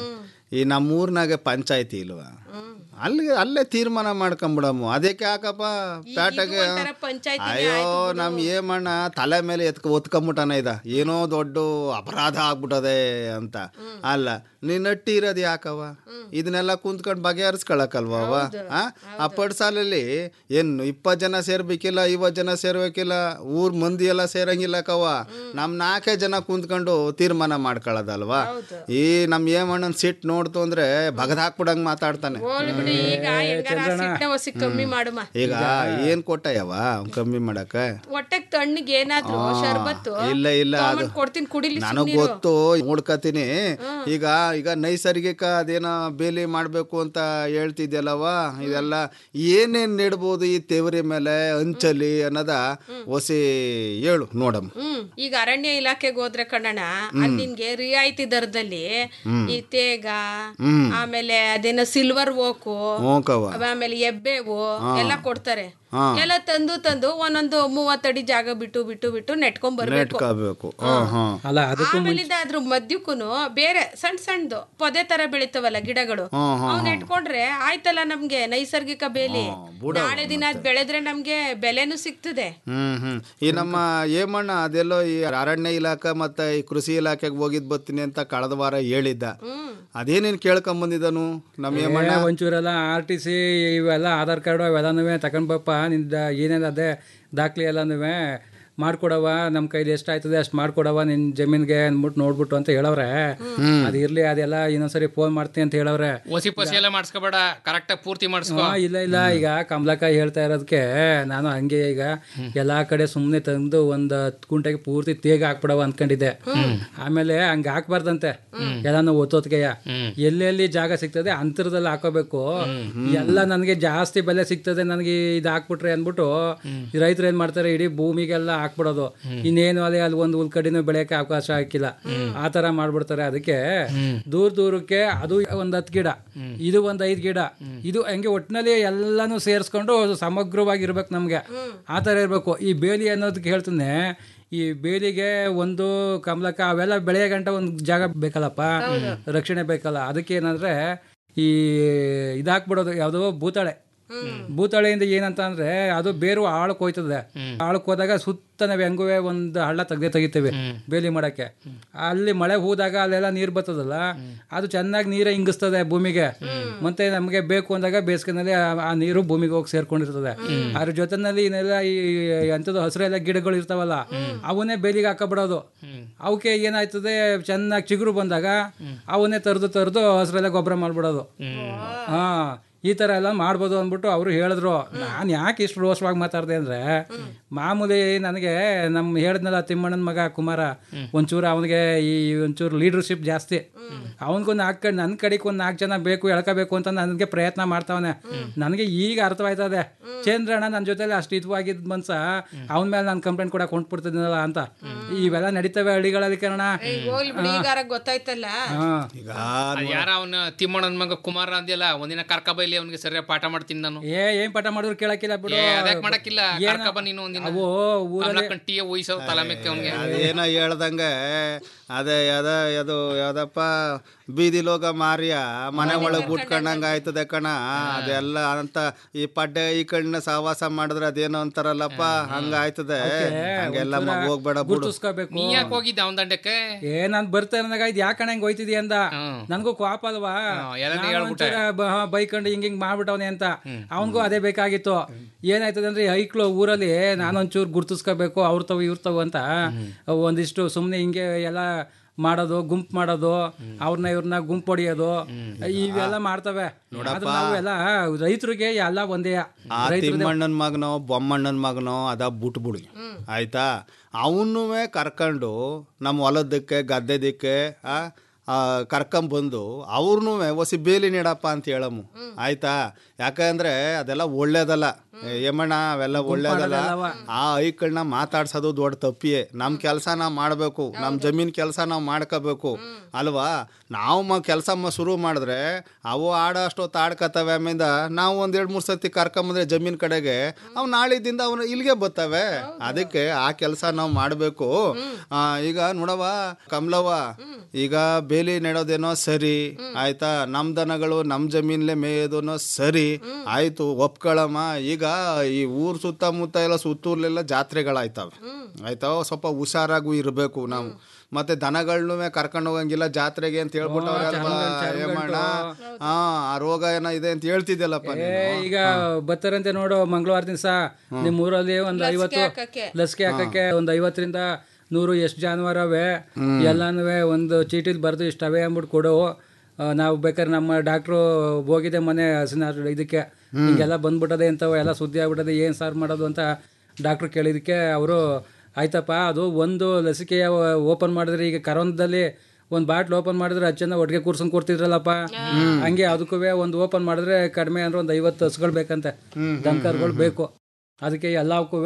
[SPEAKER 12] ಈ ನಮ್ಮೂರ್ನಾಗ ಪಂಚಾಯತಿ ಇಲ್ವಾ ಅಲ್ಲಿಗೆ ಅಲ್ಲೇ ತೀರ್ಮಾನ ಮಾಡ್ಕೊಂಬಿಡಮ್ಮ ಅದಕ್ಕೆ ಯಾಕಪ್ಪ ಪ್ಯಾಟಾಗೆ
[SPEAKER 11] ಒಂಥರ ಪಂಚಾಯ್ತಿನೇ
[SPEAKER 12] ಅಯ್ಯೋ ನಮ್ ಏಮಣ್ಣ ತಲೆ ಮೇಲೆ ಎತ್ಕ ಒತ್ಕೊಂಬಿಟ್ಟಾನ ಇದ ಏನೋ ದೊಡ್ಡ ಅಪರಾಧ ಆಗ್ಬಿಟ್ಟದೆ ಅಂತ ಅಲ್ಲ ನೀನ್ ನಟ್ಟಿ ಇರೋದು ಯಾಕವ ಇದನ್ನೆಲ್ಲ ಕುಂತ್ಕೊಂಡು ಬಗೆಹರಿಸ್ಕೊಳಕಲ್ವ ಅವ ಆ? ಆ ಪಡ್ಸಾಲಲ್ಲಿ ಏನು ಇಪ್ಪತ್ತು ಜನ ಸೇರ್ಬೇಕಿಲ್ಲ ಐವತ್ತು ಜನ ಸೇರ್ಬೇಕಿಲ್ಲ ಊರ್ ಮಂದಿ ಎಲ್ಲ ಸೇರಂಗಿಲ್ಲ ಕವ ನಮ್ ನಾಲ್ಕೇ ಜನ ಕುಂತ್ಕೊಂಡು ತೀರ್ಮಾನ ಮಾಡ್ಕೊಳ್ಳೋದಲ್ವಾ ಈ ನಮ್ ಏಮಣ್ಣನ್ ಸಿಟ್ ನೋಡ್ತು ಅಂದ್ರೆ ಬಗದ್ ಹಾಕ್ಬಿಡಂಗ್ ಮಾತಾಡ್ತಾನೆ
[SPEAKER 11] ಹೋಗ್ಲಿ ಬಿಡಿ ಈಗ ಹೆಂಗಾರ ಸಿಟ್ನ ಒಸಿ ಕಮ್ಮಿ ಮಾಡುಮ
[SPEAKER 12] ಈಗ ಏನ್ ಕೊಟ್ಟಯವ ಕಮ್ಮಿ ಮಾಡಕ
[SPEAKER 11] ಹೊಟ್ಟೆಗ್ ತಣ್ಣಗೆ ಏನಾದ್ರು ಶರ್ಬತ್ತು
[SPEAKER 12] ಇಲ್ಲ ಇಲ್ಲ ಅದು
[SPEAKER 11] ತಗೊಂಡ್ ಕೊಡ್ತೀನಿ ಕುಡಿಲಿ
[SPEAKER 12] ನನಗ್ ಗೊತ್ತು ನೋಡ್ಕತೀನಿ ಈಗ ಈಗ ನೈಸರ್ಗಿಕ ಅದೇನೋ ಬೇಲಿ ಮಾಡ್ಬೇಕು ಅಂತ ಹೇಳ್ತಿದ್ಯಲ್ಲವ ಇದೆಲ್ಲ ಏನೇನ್ ನೆಡ್ಬೋದು ಈ ತೆವರಿ ಮೇಲೆ ಅಂಚಲಿ ಅನ್ನೋದ ಹೊಸಿ ಹೇಳು ನೋಡಮ್ಮ
[SPEAKER 11] ಹ್ಮ್ ಈಗ ಅರಣ್ಯ ಇಲಾಖೆಗೆ ಹೋದ್ರೆ ಕಣ್ಣಣ್ಣ ಅಲ್ಲಿ ನಿನ್ಗೆ ರಿಯಾಯಿತಿ ದರದಲ್ಲಿ ಈ ತೇಗ ಆಮೇಲೆ ಅದೇನೋ ಸಿಲ್ವರ್ ಓಕು
[SPEAKER 12] ಹೋಕವ
[SPEAKER 11] ಆಮೇಲೆ ಎಬ್ಬೇವು ಎಲ್ಲ ಕೊಡ್ತಾರೆ ಎಲ್ಲ ತಂದು ತಂದು ಒಂದೊಂದು ಮೂವತ್ತಡಿ ಜಾಗ ಬಿಟ್ಟು ಬಿಟ್ಟು ಬಿಟ್ಟು ನೆಟ್ಕೊಂಡ್ ಬರ್ಬೇಕು
[SPEAKER 12] ನೆಟ್ಕೋಬೇಕು ಹ್ಮ್ ಹ್ಮ್
[SPEAKER 10] ಅಲ್ಲ ಅದಕ್ಕೂ
[SPEAKER 11] ಆಮೇಲಿಂದ ಅದ್ರ ಮಧ್ಯಕ್ಕೂನು ಬೇರೆ ಸಣ್ಣ ಸಣ್ಣದು ಪೊದೆ ತರ ಬೆಳಿತಾವಲ್ಲ ಗಿಡಗಳು ಅವ್ ನೆಟ್ಕೊಂಡ್ರೆ ಆಯ್ತಲ್ಲ ನಮ್ಗೆ ನೈಸರ್ಗಿಕ ಬೇಲಿ ನಾಳೆ ದಿನ ಅದ್ ಬೆಳೆದ್ರೆ ನಮ್ಗೆ ಬೆಲೆನೂ ಸಿಗ್ತದೆ
[SPEAKER 12] ಹ್ಮ್ ಹ್ಮ್ ಈ ನಮ್ಮ ಏಮಣ್ಣ ಅದೆಲ್ಲೋ ಈ ಅರಣ್ಯ ಇಲಾಖೆ ಮತ್ತೆ ಈ ಕೃಷಿ ಇಲಾಖೆಗೆ ಹೋಗಿದ್ ಬರ್ತೀನಿ ಅಂತ ಕಳೆದ ವಾರ ಹೇಳಿದ್ದ ಅದೇನೇನ್ ಕೇಳ್ಕೊಂಡ್ ಬಂದಿದ್ದನು ನಮ್ಮ ಏಮಣ್ಣ
[SPEAKER 10] ಏ, ಒಂಚೂರೆಲ್ಲ ಆರ್ ಟಿ ಸಿ ಇವೆಲ್ಲ ಆಧಾರ್ ಕಾರ್ಡು ಅವೆಲ್ಲನೂ ತಗೊಂಡ್ಬಪ್ಪ ನಿಂದ ಏನೇನು ಅದೇ ದಾಖಲೆ ಎಲ್ಲನೂ ಮಾಡ್ಕೊಡವ ನಮ್ಮ ಕೈಲಿ ಎಷ್ಟಾಯ್ತದೆ ಅಷ್ಟು ಮಾಡ್ಕೊಡವ ನಿನ್ನ ಜಮೀನ್ಗೆ ಅಂದ್ಬಿಟ್ಟು ನೋಡ್ಬಿಟ್ಟು ಅಂತ ಹೇಳವ್ರೆ ಅದು ಇರ್ಲಿ ಅದೆಲ್ಲ ಇನ್ನೊಂದ್ಸರಿ ಫೋನ್ ಮಾಡ್ತೀನಿ ಅಂತ ಹೇಳವ್ರೆ
[SPEAKER 13] ಒಸಿ ಪಸಿ ಎಲ್ಲ ಮಾಡಿಸ್ಕೋಬೇಡ ಕರೆಕ್ಟಾಗಿ ಪೂರ್ತಿ ಮಾಡಿಸ್ಕೋ
[SPEAKER 10] ಆ, ಇಲ್ಲ ಇಲ್ಲ ಈಗ ಕಮಲಕಾಯಿ ಹೇಳ್ತಾ ಇರೋದಕ್ಕೆ ನಾನು ಹಂಗೆ ಈಗ ಎಲ್ಲಾ ಕಡೆ ಸುಮ್ಮನೆ ತಂದು ಒಂದ್ ಹತ್ತು ಗುಂಟೆಗೆ ಪೂರ್ತಿ ತೇಗ ಹಾಕ್ಬಿಡವ ಅನ್ಕೊಂಡಿದ್ದೆ ಆಮೇಲೆ ಹಂಗ ಹಾಕ್ಬಾರ್ದಂತೆ ಎಲ್ಲಾನು ಒತ್ತೊತ್ಗೆಯ ಎಲ್ಲೆಲ್ಲಿ ಜಾಗ ಸಿಗ್ತದೆ ಅಂತರದಲ್ಲಿ ಹಾಕೋಬೇಕು ಎಲ್ಲ ನನಗೆ ಜಾಸ್ತಿ ಬೆಲೆ ಸಿಗ್ತದೆ ನನಗೆ ಇದು ಹಾಕ್ಬಿಟ್ರೆ ಅಂದ್ಬಿಟ್ಟು ಈ ರೈತರು ಏನ್ ಮಾಡ್ತಾರೆ ಇಡೀ ಭೂಮಿಗೆಲ್ಲ ಹಾಕ್ಬಿಡೋದು ಇನ್ನೇನು ಅದೇ ಅಲ್ಲಿ ಒಂದು ಉಳ್ಕಡಿನೂ ಬೆಳೆಯಕ್ಕೆ ಅವಕಾಶ ಹಾಕಿಲ್ಲ ಆ ತರ ಮಾಡ್ಬಿಡ್ತಾರೆ ಅದಕ್ಕೆ ದೂರ ದೂರಕ್ಕೆ ಅದು ಒಂದ್ ಹತ್ತು ಗಿಡ ಇದು ಒಂದ್ ಐದ್ ಗಿಡ ಇದು ಹಂಗೆ ಒಟ್ಟಿನಲ್ಲಿ ಎಲ್ಲಾನು ಸೇರಿಸ್ಕೊಂಡು ಸಮಗ್ರವಾಗಿರ್ಬೇಕು ನಮ್ಗೆ ಆ ಥರ ಇರಬೇಕು ಈ ಬೇಲಿ ಅನ್ನೋದಕ್ಕೆ ಹೇಳ್ತೀನಿ ಈ ಬೇಲಿಗೆ ಒಂದು ಕಮಲಕ ಅವೆಲ್ಲ ಬೆಳೆಯ ಗಂಟ ಒಂದು ಜಾಗ ಬೇಕಲ್ಲಪ್ಪ ರಕ್ಷಣೆ ಬೇಕಲ್ಲ ಅದಕ್ಕೆ ಏನಂದ್ರೆ ಈ ಇದಾಕ್ಬಿಡೋದು ಯಾವುದೋ ಭೂತಾಳೆ ಭೂತಾಳೆಯಿಂದ ಏನಂತ ಅಂದ್ರೆ ಅದು ಬೇರು ಆಳಕ್ಕೆ ಹೋಯ್ತದೆ ಆಳಕ್ಕೆ ಹೋದಾಗ ಸುತ್ತ ನಾವು ಹೆಂಗುವೆ ಒಂದು ಹಳ್ಳ ತೆಗ್ದೆ ತೆಗಿತೇವೆ ಬೇಲಿ ಮಾಡಕ್ಕೆ ಅಲ್ಲಿ ಮಳೆ ಹೂದಾಗ ಅಲ್ಲೆಲ್ಲ ನೀರು ಬರ್ತದಲ್ಲ ಅದು ಚೆನ್ನಾಗಿ ನೀರೇ ಹಿಂಗಿಸ್ತದೆ ಭೂಮಿಗೆ ಮತ್ತೆ ನಮಗೆ ಬೇಕು ಅಂದಾಗ ಬೇಸಿಗೆನಲ್ಲಿ ಆ- ಆ ನೀರು ಭೂಮಿಗೆ ಹೋಗಿ ಸೇರ್ಕೊಂಡಿರ್ತದೆ ಅದ್ರ ಜೊತೆನಲ್ಲಿ ಇನ್ನೆಲ್ಲ ಈ ಎಂಥದ್ದು ಹಸಿರೆಲ್ಲ ಗಿಡಗಳು ಇರ್ತಾವಲ್ಲ ಅವನ್ನೇ ಬೇಲಿಗೆ ಹಾಕಬಿಡೋದು ಅವಕ್ಕೆ ಏನಾಯ್ತದೆ ಚೆನ್ನಾಗಿ ಚಿಗುರು ಬಂದಾಗ ಅವನ್ನೇ ತರದು ತರದು ಹಸಿರೆಲ್ಲ ಗೊಬ್ಬರ ಮಾಡ್ಬಿಡೋದು ಹಾ ಈ ತರ ಎಲ್ಲ ಮಾಡ್ಬೋದು ಅಂದ್ಬಿಟ್ಟು ಅವರು ಹೇಳಿದ್ರು ನಾನು ಯಾಕೆ ಇಷ್ಟು ರೋಷವಾಗಿ ಮಾತಾಡ್ದೆ ಅಂದ್ರೆ ಮಾಮೂಲಿ ನನಗೆ ನಮ್ಮ ಹೇಳಿದ್ನಲ್ಲ ತಿಮ್ಮಣ್ಣನ ಮಗ ಕುಮಾರ ಒಂಚೂರು ಅವನಿಗೆ ಈ ಒಂಚೂರು ಲೀಡರ್ಶಿಪ್ ಜಾಸ್ತಿ ಅವನಿಗೊಂದು ನಾಲ್ಕು ಕಡೆ ನನ್ನ ಕಡೆಗೆ ಒಂದು ನಾಲ್ಕು ಜನ ಬೇಕು ಎಳ್ಕೋಬೇಕು ಅಂತ ನನಗೆ ಪ್ರಯತ್ನ ಮಾಡ್ತಾವನೆ ನನಗೆ ಈಗ ಅರ್ಥವಾಯ್ತದೆ ಚಂದ್ರಣ್ಣ ನನ್ನ ಜೊತೆಲಿ ಅಷ್ಟು ಇದ್ವಾಗಿದ್ದ ಮನ್ಸ ಅವನ ಮೇಲೆ ನಾನು ಕಂಪ್ಲೇಂಟ್ ಕೊಡಕ್ಕೆ ಹೊಂಟ್ಬಿಡ್ತಿದ್ದೀನಲ್ಲ ಅಂತ ಇವೆಲ್ಲ ನಡೀತವೆ ಹಳ್ಳಿಗಳಲ್ಲಿ ಕಾರಣ
[SPEAKER 11] ಹೋಗ್ಲಿ ಬಿಡಿ ಈಗಾರ ಗೊತ್ತಾಯ್ತಲ್ಲ
[SPEAKER 12] ಈಗ
[SPEAKER 13] ಅದ್ ಯಾರ ಅವನ ತಿಮ್ಮಣ್ಣನ ಮಗ ಕುಮಾರ ಅಂದ್ಯಲ್ಲ ಒಂದಿನ ಕರ್ಕ ಬೈಲಿ ಅವನಿಗೆ ಸರಿಯಾಗಿ ಪಾಠ ಮಾಡ್ತೀನಿ ನಾನು
[SPEAKER 10] ಏ ಏನ್ ಪಾಠ ಮಾಡಿದ್ರು ಕೇಳಕ್ಕಿಲ್ಲ ಬಿಡು
[SPEAKER 13] ಏ, ಅದ್ಯಾಕ್ ಮಾಡಕ್ಕಿಲ್ಲ
[SPEAKER 10] ಏನ-
[SPEAKER 13] ಕರ್ಕ ಬಾ ನೀನು ಒಂದಿನ
[SPEAKER 10] ಅವು ಊರಲ್ಲಿ
[SPEAKER 13] ಟೀಯ ವಹಿಸೋ ತಲೆ ಮೆಕ್ಕೆ ಅವನಿಗೆ
[SPEAKER 12] ಅದೇನೋ ಹೇಳ್ದಂಗೆ ಅದೇ ಯಾವ್ದ ಅದು ಯಾವ್ದಪ್ಪ ಬೀದಿ ಲೋಗ ಮಾರಿಯ ಮನೆ ಒಳಗೆ ಬಿಟ್ಕೊಂಡಂಗ ಆಯ್ತದೆ ಕಣ ಅದೆಲ್ಲ ಅಂತ ಈ ಪಡ್ಡೆ ಈ ಕಣ್ಣ ಸಹವಾಸ ಮಾಡಿದ್ರೆ ಅದೇನೋ ಅಂತಾರಲ್ಲಪ್ಪ ಹಂಗ ಆಯ್ತದೆ ಹಂಗೆಲ್ಲ ಮ- ಹೋಗ್ಬೇಡ ಬಿಡು
[SPEAKER 10] ಗುರ್ತಿಸ್ಕೋಬೇಕು
[SPEAKER 13] ನೀ ಯಾಕೆ ಹೋಗಿದ್ದೆ ಅವನ ದಂಡಕ್ಕೆ
[SPEAKER 10] ಏ ನಾನ್ ಬರ್ತಾರನಾಗ ಇದು ಯಾಕೆ ಹೆಂಗ್ ಹೋಯ್ತಿದಿ ಅಂದ ನನ್ಗೂ ಕೋಪ ಅಲ್ವಾ
[SPEAKER 13] ಎಲ್ಲ ನೀ
[SPEAKER 10] ನಾನ್
[SPEAKER 13] ಹೇಳ್ಬಿಟ್ಟೆ.
[SPEAKER 10] ಒಂಚೂರ ಬ- ಹಾ, ಬೈಕೊಂಡು ಹಿಂಗ್ ಹಿಂಗ್ ಮಾಡ್ಬಿಟ್ಟವನೆ ಅಂತ ಅವನ್ಗೂ ಅದೇ ಬೇಕಾಗಿತ್ತು ಏನಾಯ್ತದೆ ಅಂದ್ರೆ ಈ ಐಕ್ಳು ಊರಲ್ಲಿ ನಾನೊಂಚೂರು ಗುರ್ತಿಸ್ಕೋಬೇಕು ಅವ್ರ ತವ ಇವ್ರ ತವ ಅಂತ ಒಂದಿಷ್ಟು ಸುಮ್ನೆ ಹಿಂಗೆ ಎಲ್ಲ ಮಾಡೋದು ಗುಂಪು ಮಾಡೋದು ಅವ್ರನ್ನ ಇವ್ರನ್ನ ಗುಂಪು ಹೊಡಿಯೋದು ಇವೆಲ್ಲ ಮಾಡ್ತವೆ ಆದ್ರೆ ನಾವು ಎಲ್ಲ ರೈತರಿಗೆ ಎಲ್ಲ ಒಂದೇ
[SPEAKER 12] ಆ ತಿಮ್ಮಣ್ಣನ ಮಗನೋ ಬೊಮ್ಮಣ್ಣನ ಮಗನೋ ಅದ ಬಿಟ್ಬಿಡಿ ಆಯ್ತಾ ಅವನ್ನೂ ಕರ್ಕೊಂಡು ನಮ್ಮ ಹೊಲದಕ್ಕೆ ಗದ್ದೆದಕ್ಕೆ ಆ ಆ, ಕರ್ಕೊಂಬಂದು ಅವ್ರನ್ನೂ ಒಸಿ ಬೇಲಿ ನೀಡಪ್ಪ ಅಂತ ಹೇಳಮ್ಮು ಆಯ್ತಾ ಯಾಕಂದ್ರೆ ಅದೆಲ್ಲ ಒಳ್ಳೇದಲ್ಲ ಏ, ಏಮಣ್ಣ ಅವೆಲ್ಲ ಒಳ್ಳೇದಲ್ಲ ಆ ಐಕಳನ್ನ ಮಾತಾಡ್ಸೋದು ದೊಡ್ಡ ತಪ್ಪಿಯೇ ನಮ್ಮ ಕೆಲಸ ನಾವು ಮಾಡಬೇಕು ನಮ್ಮ ಜಮೀನ್ ಕೆಲಸ ನಾವು ಮಾಡ್ಕೋಬೇಕು ಅಲ್ವಾ ನಾವು ಮ ಕೆಲಸ ಶುರು ಮಾಡಿದ್ರೆ ಅವು ಆಡೋ ಅಷ್ಟೊತ್ತು ಆಡ್ಕತ್ತವೆ ಆಮೇಲೆ ನಾವು ಒಂದ್ ಎರಡು ಮೂರು ಸರ್ತಿ ಕರ್ಕೊಂಬಂದ್ರೆ ಜಮೀನ್ ಕಡೆಗೆ ಅವು ನಾಳಿದಿಂದ ಅವನು ಇಲ್ಲಿಗೆ ಬರ್ತವೆ ಅದಕ್ಕೆ ಆ ಕೆಲಸ ನಾವು ಮಾಡಬೇಕು ಈಗ ನೋಡವ ಕಮಲವ್ವ ಈಗ ಬೇಲಿ ನೆಡೋದೇನೋ ಸರಿ ಆಯ್ತಾ ನಮ್ ದನಗಳು ನಮ್ ಜಮೀನ್ಲೆ ಮೇಯೋದನೋ ಸರಿ ಆಯ್ತು ಒಪ್ಕೊಳಮ್ಮ ಈಗ ಈ ಊರ್ ಸುತ್ತಮುತ್ತ ಎಲ್ಲ ಸುತ್ತೂರ್ಲೆಲ್ಲ ಜಾತ್ರೆಗಳಾಯ್ತವೆ ಆಯ್ತಾ ಸ್ವಲ್ಪ ಹುಷಾರಾಗೂ ಇರಬೇಕು ನಾವು ಮತ್ತೆ ದನಗಳನ್ನೂ ಕರ್ಕೊಂಡು ಹೋಗಂಗಿಲ್ಲ ಜಾತ್ರೆಗೆ ಅಂತ ಹೇಳ್ಬಿಟ್ಟವ್ರಲ್ವಾ ಏಮಣ್ಣ ಹಾ ಆ ರೋಗ ಏನೋ ಇದೆ ಅಂತ ಹೇಳ್ತಿದ್ದಲ್ಲಪ್ಪ
[SPEAKER 10] ಏ, ಈಗ ಬರ್ತಾರಂತೆ ನೋಡು ಮಂಗಳವಾರ ದಿವಸ ನಿಮ್ ಊರಲ್ಲಿ ಒಂದ್ ಐವತ್ತು ಲಸಿಕೆ ಹಾಕಕ್ಕೆ ಒಂದ್ ಐವತ್ತರಿಂದ ನೂರು ಎಷ್ಟು ಜಾನುವಾರು ಅವೆ ಎಲ್ಲಾನು ಒಂದು ಚೀಟಿಲ್ ಬರ್ದು ಇಷ್ಟವೆ ಅಂದ್ಬಿಟ್ಟು ಕೊಡು ಆ, ನಾವು ಬೇಕಾದ್ರೆ ನಮ್ಮ ಡಾಕ್ಟ್ರು ಹೋಗಿದೆ ಮನೆ ಹಸಿನ ಇದಕ್ಕೆ ಹಿಂಗೆಲ್ಲ ಬಂದ್ಬಿಟ್ಟದೆ ಅಂತವ ಎಲ್ಲ ಸುದ್ದಿ ಆಗ್ಬಿಟ್ಟದೆ ಏನು ಸಾರ್ ಮಾಡೋದು ಅಂತ ಡಾಕ್ಟ್ರು ಕೇಳಿದಕ್ಕೆ ಅವರು ಆಯ್ತಪ್ಪ ಅದು ಒಂದು ಲಸಿಕೆಯ ಓಪನ್ ಮಾಡಿದ್ರೆ ಈಗ ಕರೋನಾದಲ್ಲಿ ಒಂದು ಬಾಟ್ಲ್ ಓಪನ್ ಮಾಡಿದ್ರೆ ಹತ್ತು ಜನ ಒಟ್ಟಿಗೆ ಕೂರ್ಸ್ಕೊಂಡ್ ಕೊಡ್ತಿದ್ರಲ್ಲಪ್ಪ ಹಂಗೆ ಅದಕ್ಕೂ ಒಂದು ಓಪನ್ ಮಾಡಿದ್ರೆ ಕಡಿಮೆ ಅಂದ್ರೆ ಒಂದು ಐವತ್ತು ಹಸುಗಳು ಬೇಕಂತೆ ದಮ್ಕರ್ಗಳು ಬೇಕು ಅದಕ್ಕೆ ಎಲ್ಲವಕ್ಕೂ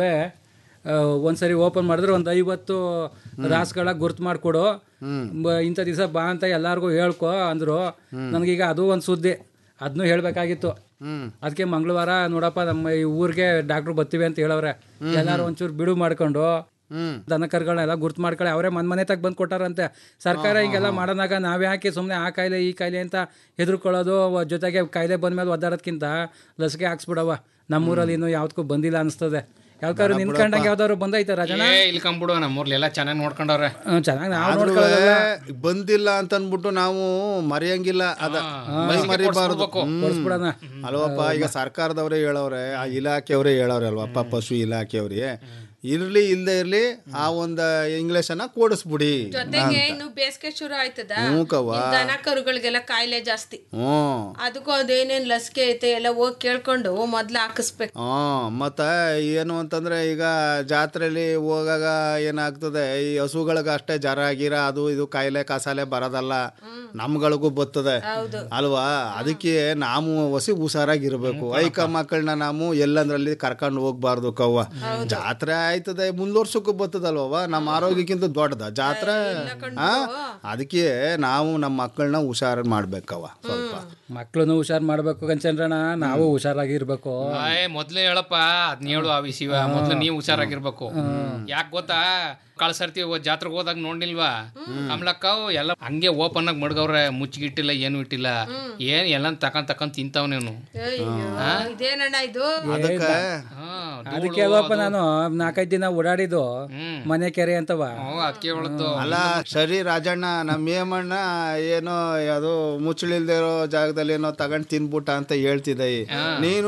[SPEAKER 10] ಒಂದ್ಸರಿ ಓಪನ್ ಮಾಡಿದ್ರೆ ಒಂದು ಐವತ್ತು ರಾಸ್ಗಳ ಗುರ್ತು ಮಾಡಿಕೊಡು ಇಂಥ ದಿವಸ ಬಾ ಅಂತ ಎಲ್ಲಾರ್ಗೂ ಹೇಳ್ಕೊ ಅಂದ್ರು ನನಗೀಗ ಅದು ಒಂದು ಸುದ್ದಿ ಅದನ್ನೂ ಹೇಳ್ಬೇಕಾಗಿತ್ತು ಅದಕ್ಕೆ ಮಂಗಳವಾರ ನೋಡಪ್ಪ ನಮ್ಮ ಈ ಊರಿಗೆ ಡಾಕ್ಟ್ರು ಬರ್ತೀವಿ ಅಂತ ಹೇಳವ್ರೆ ಎಲ್ಲಾರು ಒಂಚೂರು ಬಿಡು ಮಾಡ್ಕೊಂಡು ದನ ಕರುಗಳನ್ನೆಲ್ಲ ಗುರ್ತು ಮಾಡ್ಕೊಳ್ಳಿ ಅವರೇ ಮನ್ ಮನೆ ತಗ ಬಂದು ಕೊಟ್ಟಾರಂತೆ ಸರ್ಕಾರ ಹಿಂಗೆಲ್ಲ ಮಾಡೋದಾಗ ನಾವ್ ಯಾಕೆ ಸುಮ್ಮನೆ ಆ ಕಾಯಿಲೆ ಈ ಕಾಯಿಲೆ ಅಂತ ಹೆದರ್ಕೊಳ್ಳೋದು ವ- ಜೊತೆಗೆ ಕಾಯಿಲೆ ಬಂದ್ಮೇಲೆ ಒದ್ದಾಡೋದ್ಕಿಂತ ಲಸಿಕೆ ಹಾಕ್ಸ್ಬಿಡವ ನಮ್ಮೂರಲ್ಲಿ ಇನ್ನೂ ಯಾವ್ದಕ್ಕೂ ಬಂದಿಲ್ಲ ಅನಿಸ್ತದೆ ಯಾವ್ದಾದ್ರು ನಿನ್ಕಂಡಂಗೆ ಯಾವ್ದಾದ್ರು ಬಂದೈತೆ ರಾಜನ
[SPEAKER 13] ಏ ಇಲ್ಕೊಂಬಿಡು ನಮ್ಮೂರ್ಲಿ ಎಲ್ಲ ಚೆನ್ನಾಗಿ ನೋಡ್ಕೊಂಡವ್ರೆ
[SPEAKER 10] ಚೆನ್ನಾಗಿ ನಾವು
[SPEAKER 12] ಆದ್ರೂ
[SPEAKER 10] ನೋಡ್ಕೊಳ್ಳೋದಲ್ಲ
[SPEAKER 12] ಬಂದಿಲ್ಲ ಅಂತ ಅನ್ಬಿಟ್ಟು ನಾವು ಮರೆಯಂಗಿಲ್ಲ ಅದ ಮೈ ಮರಿಬಾರ್ದು
[SPEAKER 10] ಕೊಡ್ಸ್ಬಿಡೋಣ.
[SPEAKER 12] ಅಲ್ವಪ್ಪ ಈಗ ಸರ್ಕಾರದವರೇ ಹೇಳವ್ರೆ ಆ ಇಲಾಖೆಯವರೇ ಹೇಳವ್ರೆ ಅಲ್ವಪ್ಪ ಪಶು ಇಲಾಖೆಯವ್ರಿಗೆ ಇರ್ಲಿ ಇಲ್ದೇ ಇರ್ಲಿ ಆ ಒಂದು ಇಂಗ್ಲಿಷ್ ಅನ್ನ ಕೂಡಿಸ್ಬಿಡಿ
[SPEAKER 11] ಜೊತೆಗೆ ಇನ್ನು ಬೇಸಿಗೆ ಶುರು ಆಯ್ತದ
[SPEAKER 12] ಹ್ಞೂ ಕವ್ವ.
[SPEAKER 11] ಇನ್ ದನ ಕರುಗಳಿಗೆಲ್ಲ ಕಾಯಿಲೆ ಜಾಸ್ತಿ
[SPEAKER 12] ಹ್ಮ್
[SPEAKER 11] ಅದಕ್ಕೂ ಅದೇನೇನ್ ಲಸಿಕೆ ಐತೆ ಎಲ್ಲ ಹೋಗಿ ಕೇಳ್ಕೊಂಡು ಮೊದ್ಲು ಹಾಕಿಸ್ಬೇಕು
[SPEAKER 12] ಹಾಂ ಮತ್ತು ಏನು ಅಂತಂದರೆ ಈಗ ಜಾತ್ರೆಲಿ ಹೋಗಾಗ ಏನಾಗ್ತದೆ ಈ ಹಸುಗಳಿಗೆ ಅಷ್ಟೇ ಜರ ಗಿರ ಅದು ಇದು ಕಾಯಿಲೆ ಕಸಾಲೆ ಬರೋದಲ್ಲ ನಮ್ಗಳಿಗೂ ಬರ್ತದೆ ಅಲ್ವಾ ಅದಕ್ಕೆ ನಾವು ಹೊಸಿ ಹುಷಾರಾಗಿರ್ಬೇಕು ಐಕ ಮಕ್ಕಳನ್ನ ನಾವು ಎಲ್ಲಂದ್ರಲ್ಲಿ ಕರ್ಕೊಂಡು ಹೋಗ್ಬಾರ್ದು ಕವ್ವ ಜಾತ್ರೆ ಆಯ್ತದೆ ಮುಂದುವರ್ಸಕ್ಕೂ ಬರ್ತದಲ್ವವ ನಮ್ಮ ಆರೋಗ್ಯಕ್ಕಿಂತ ದೊಡ್ಡದ ಜಾತ್ರೆ ಆ? ಅದಕ್ಕೆ ನಾವು ನಮ್ಮ ಮಕ್ಕಳನ್ನ ಹುಷಾರು ಮಾಡ್ಬೇಕವ್ವ ಸ್ವಲ್ಪ
[SPEAKER 10] ಮಕ್ಳನ್ನು ಹುಷಾರ್ ಮಾಡ್ಬೇಕು ಕಂಚಂದ್ರಣ ನಾವು ಹುಷಾರಾಗಿರ್ಬೇಕು
[SPEAKER 13] ಏ ಮೊದ್ಲೇ ಹೇಳಪ್ಪ ಅದ್ನ ಹೇಳು ಆ ವಿಷಯ ಮೊದ್ಲು ನೀವು ಹುಷಾರಾಗಿರ್ಬೇಕು ಯಾಕೆ ಗೊತ್ತಾ ಕಳ್ಸರ್ತಿ ಜಾತ್ರೆಗೆ ಹೋದಾಗ ನೋಡಿಲ್ವಾ ಕಮಲಕ್ಕವ್ ಎಲ್ಲ ಹಂಗೆ ಓಪನ್ ಆಗಿ ಮಡ್ಗವ್ರೆ ಮುಚ್ಚಿಗಿಟ್ಟಿಲ್ಲ ಏನು ಇಟ್ಟಿಲ್ಲ ಏನ್ ಎಲ್ಲ ತಕೊಂಡ್ ತಕೊಂಡ್ ತಿಂತಾವ್ ನೀನು
[SPEAKER 11] ಅಯ್ಯೋ, ಇದೇನಣ್ಣ ಇದು
[SPEAKER 12] ಅದಕ್ಕೆ
[SPEAKER 10] ಅದಕ್ಕೆ ಅಲ್ವಪ್ಪ ನಾನು ನಾಲ್ಕೈದು ದಿನ ಓಡಾಡಿದ್ದು ಮನೆ ಕೆರೆ ಅಂತವ
[SPEAKER 13] ಅದಕ್ಕೆ ಹೇಳದ್ದು
[SPEAKER 12] ಅಲ್ಲ ಸರಿ ರಾಜಣ್ಣ ನಮ್ಮ ಏಮಣ್ಣ ಏನೋ ಅದು ಮುಚ್ಚಳಿಲ್ದೇ ಇರೋ ಜಾಗದಲ್ಲಿ ಏನೋ ತಗೊಂಡ್ ತಿನ್ಬಿಟ್ಟ ಅಂತ ಹೇಳ್ತಿದ್ದೆ ನೀನು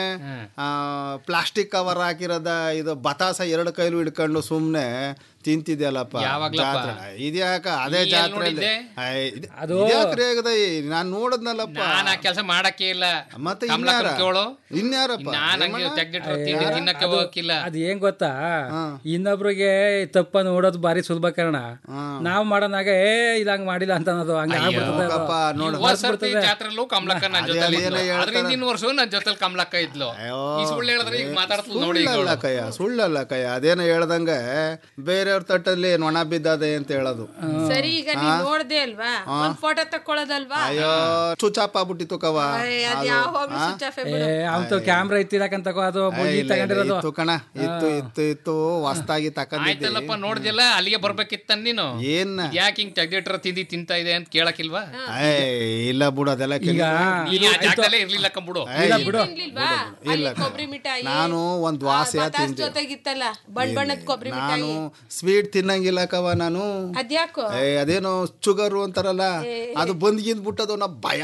[SPEAKER 12] ಪ್ಲಾಸ್ಟಿಕ್ ಕವರ್ ಹಾಕಿರೋದ ಇದು ಬತಾಸ ಎರಡು ಕೈಲು ಹಿಡ್ಕೊಂಡು ಸುಮ್ನೆ ತಿಂತಿದ್ಯಲ್ಲಪ್ಪ
[SPEAKER 13] ಯಾವಾಗ್ಲಪ್ಪ?
[SPEAKER 12] ಜಾತ್ರೆ ಇದ್ಯಾಕ ಅದೇ
[SPEAKER 13] ನೀ ಎಲ್
[SPEAKER 12] ಜಾತ್ರೆ
[SPEAKER 13] ನೋಡಿದ್ದೆ?
[SPEAKER 12] ಅದು ನಾನ್ ನೋಡದ್ನಲ್ಲಪ್ಪ
[SPEAKER 13] ನಾನ್ ಆ ಕೆಲಸ ಮಾಡಕ್ಕೆ ಇಲ್ಲ
[SPEAKER 12] ಮತ್ತೆ
[SPEAKER 13] ಕಮಲಕ್ಕನ್
[SPEAKER 12] ಇನ್ಯಾರ?
[SPEAKER 13] ಕೇಳು
[SPEAKER 12] ಇನ್ಯಾರಪ್ಪ
[SPEAKER 13] ನಾನ್ ಹಂಗೆ ತೆಗ್ದಿಟ್ರೆ ತಿಂಡಿ ತಿನ್ನಕ್ಕೆ ಹೋಗಕ್ಕಿಲ್ಲ
[SPEAKER 10] ಅದ್ ಏನ್ ಗೊತ್ತಾ ಇನ್ನೊಬ್ರಿಗೆ ತಪ್ಪ ನೋಡೋದು ಬಾರಿ ಸುಲಭ ಕಾರಣ ನಾವ್ ಮಾಡೋನಾಗ ಏ ಇಲ್ಲ ಹಂಗ್ ಮಾಡಿಲ್ಲ ಅಂತ ಅನ್ನೋದು ಹಂಗ
[SPEAKER 12] ಹೋಗಪ್ಪ, ನೋಡು.
[SPEAKER 13] ಹೋದ್ ಸರ್ತಿ ಜಾತ್ರೆಲ್ಲೂ ಕಮಲಕ್ಕ ನನ್
[SPEAKER 12] ಅದೇ
[SPEAKER 13] ಜೊತೆ
[SPEAKER 12] ಅದೇನೋ ಹೇಳ್ತಾರೆ.
[SPEAKER 13] ಅದ್ರ ಹಿಂದಿನ ವರ್ಷ ನನ್ ಜೊತೆಲಿ ಕಮಲಕ್ಕ ಇದ್ಲು ಈ ಸುಳ್ಳು ಹೇಳಿದ್ರೆ ಈಗ ಮಾತಾಡ್ತಲ್ಲ ನೋಡಿ ಈಗ
[SPEAKER 12] ಸುಳ್ಳಲ್ಲ
[SPEAKER 13] ಅವ್ಳು.
[SPEAKER 12] ಕಯ್ಯ ಸುಳ್ಳಲ್ಲ ಕಯ್ಯ ಅದೇನೋ ಹೇಳ್ದಂಗೆ ಬೇರೆ ಬೇರೆಯವ್ರ ತಟ್ಟಲ್ಲಿ ನೊಣ ಬಿದ್ದದೆ ಅಂತ ಹೇಳೋದು
[SPEAKER 11] ಸರಿ ಈಗ ನೀನ್ ನೋಡ್ದೆ ಅಲ್ವಾ
[SPEAKER 12] ಹಾ.
[SPEAKER 11] ಒಂದ್ ಫೋಟೋ ತಕ್ಕೊಳ್ಳೋದಲ್ವಾ
[SPEAKER 12] ಅಯ್ಯೋ ಚುಚಾಪ್ ಆಗ್ಬಿಟ್ಟಿತ್ತು ಕವ
[SPEAKER 11] ಅಯ್ಯ, ಅದ್
[SPEAKER 12] ಅದು,
[SPEAKER 11] ಯಾವ ಹೋಗ್ಲಿ
[SPEAKER 12] ಆ?
[SPEAKER 11] ಸ್ವಿಚ್ ಆಫ್
[SPEAKER 10] ಏ ಅವತ್ತು ಕ್ಯಾಮ್ರಾ ಇತ್ತಿರಕಂತಕೋ ಅದು
[SPEAKER 12] ಏ,
[SPEAKER 10] ಈ
[SPEAKER 12] ಇಲ್ಲ, ಇಲ್ಲ,
[SPEAKER 10] ತಗೊಂಡಿರೋದು
[SPEAKER 12] ಇತ್ತು ಕಣ ಇತ್ತು ಇತ್ತು ಇತ್ತು ಹೊಸ್ದಾಗಿ ತಕೊಂಡಿದ್ದೆ
[SPEAKER 13] ಆಯ್ತಲ್ಲಪ್ಪ ನೋಡ್ದಿಲ್ಲ ಅಲ್ಲಿಗೆ ಬರ್ಬೇಕಿತ್ತ ನೀನು
[SPEAKER 12] ಏನ್
[SPEAKER 13] ಯಾಕೆ ಹಿಂಗ್ ತೆಗ್ದಿಟ್ರ ತಿಂದಿ ತಿಂತಾ ಇದೆ ಅಂತ ಕೇಳಕ್ಕಿಲ್ವಾ
[SPEAKER 12] ಏ ಇಲ್ಲ ಬಿಡು ಅದೆಲ್ಲ
[SPEAKER 10] ಈಗ
[SPEAKER 13] ನೀನ್ ಆ ಜಾಗದಲ್ಲೇ ಇರ್ಲಿಲ್ಲ ಕಂಬಿಡು
[SPEAKER 12] ಇಲ್ಲ ಬಿಡು
[SPEAKER 11] ತಿನ್ಲಿಲ್ವಾ
[SPEAKER 12] ಇಲ್ಲ
[SPEAKER 11] ಅಲ್ಲಿ ಕೊಬ್ಬರಿ ಮಿಠಾಯಿ
[SPEAKER 12] ನಾನು ಒಂದ್ ವಾಸೆ
[SPEAKER 11] ಬತಾಸ್
[SPEAKER 12] ತಿಂದೆ
[SPEAKER 11] ಜೊತೆಗಿತ್ತಲ್ಲ ಬಣ್ಣ ಬಣ್ಣದ ಕೊಬ್ಬರಿ
[SPEAKER 12] ನಾನು
[SPEAKER 11] ಮಿಠಾಯಿ
[SPEAKER 12] ಸ್ವೀಟ್ ತಿನ್ನಂಗಿಲ್ಲ ಕವ ನಾನು
[SPEAKER 11] ಅದ್ಯಾಕೋ
[SPEAKER 12] ಏ ಅದೇನೋ ಶುಗರು ಅಂತಾರಲ್ಲ ಅದು ಬಂದ್ಗಿಂದ್ ಬಿಟ್ಟದು ನಾ ಭಯ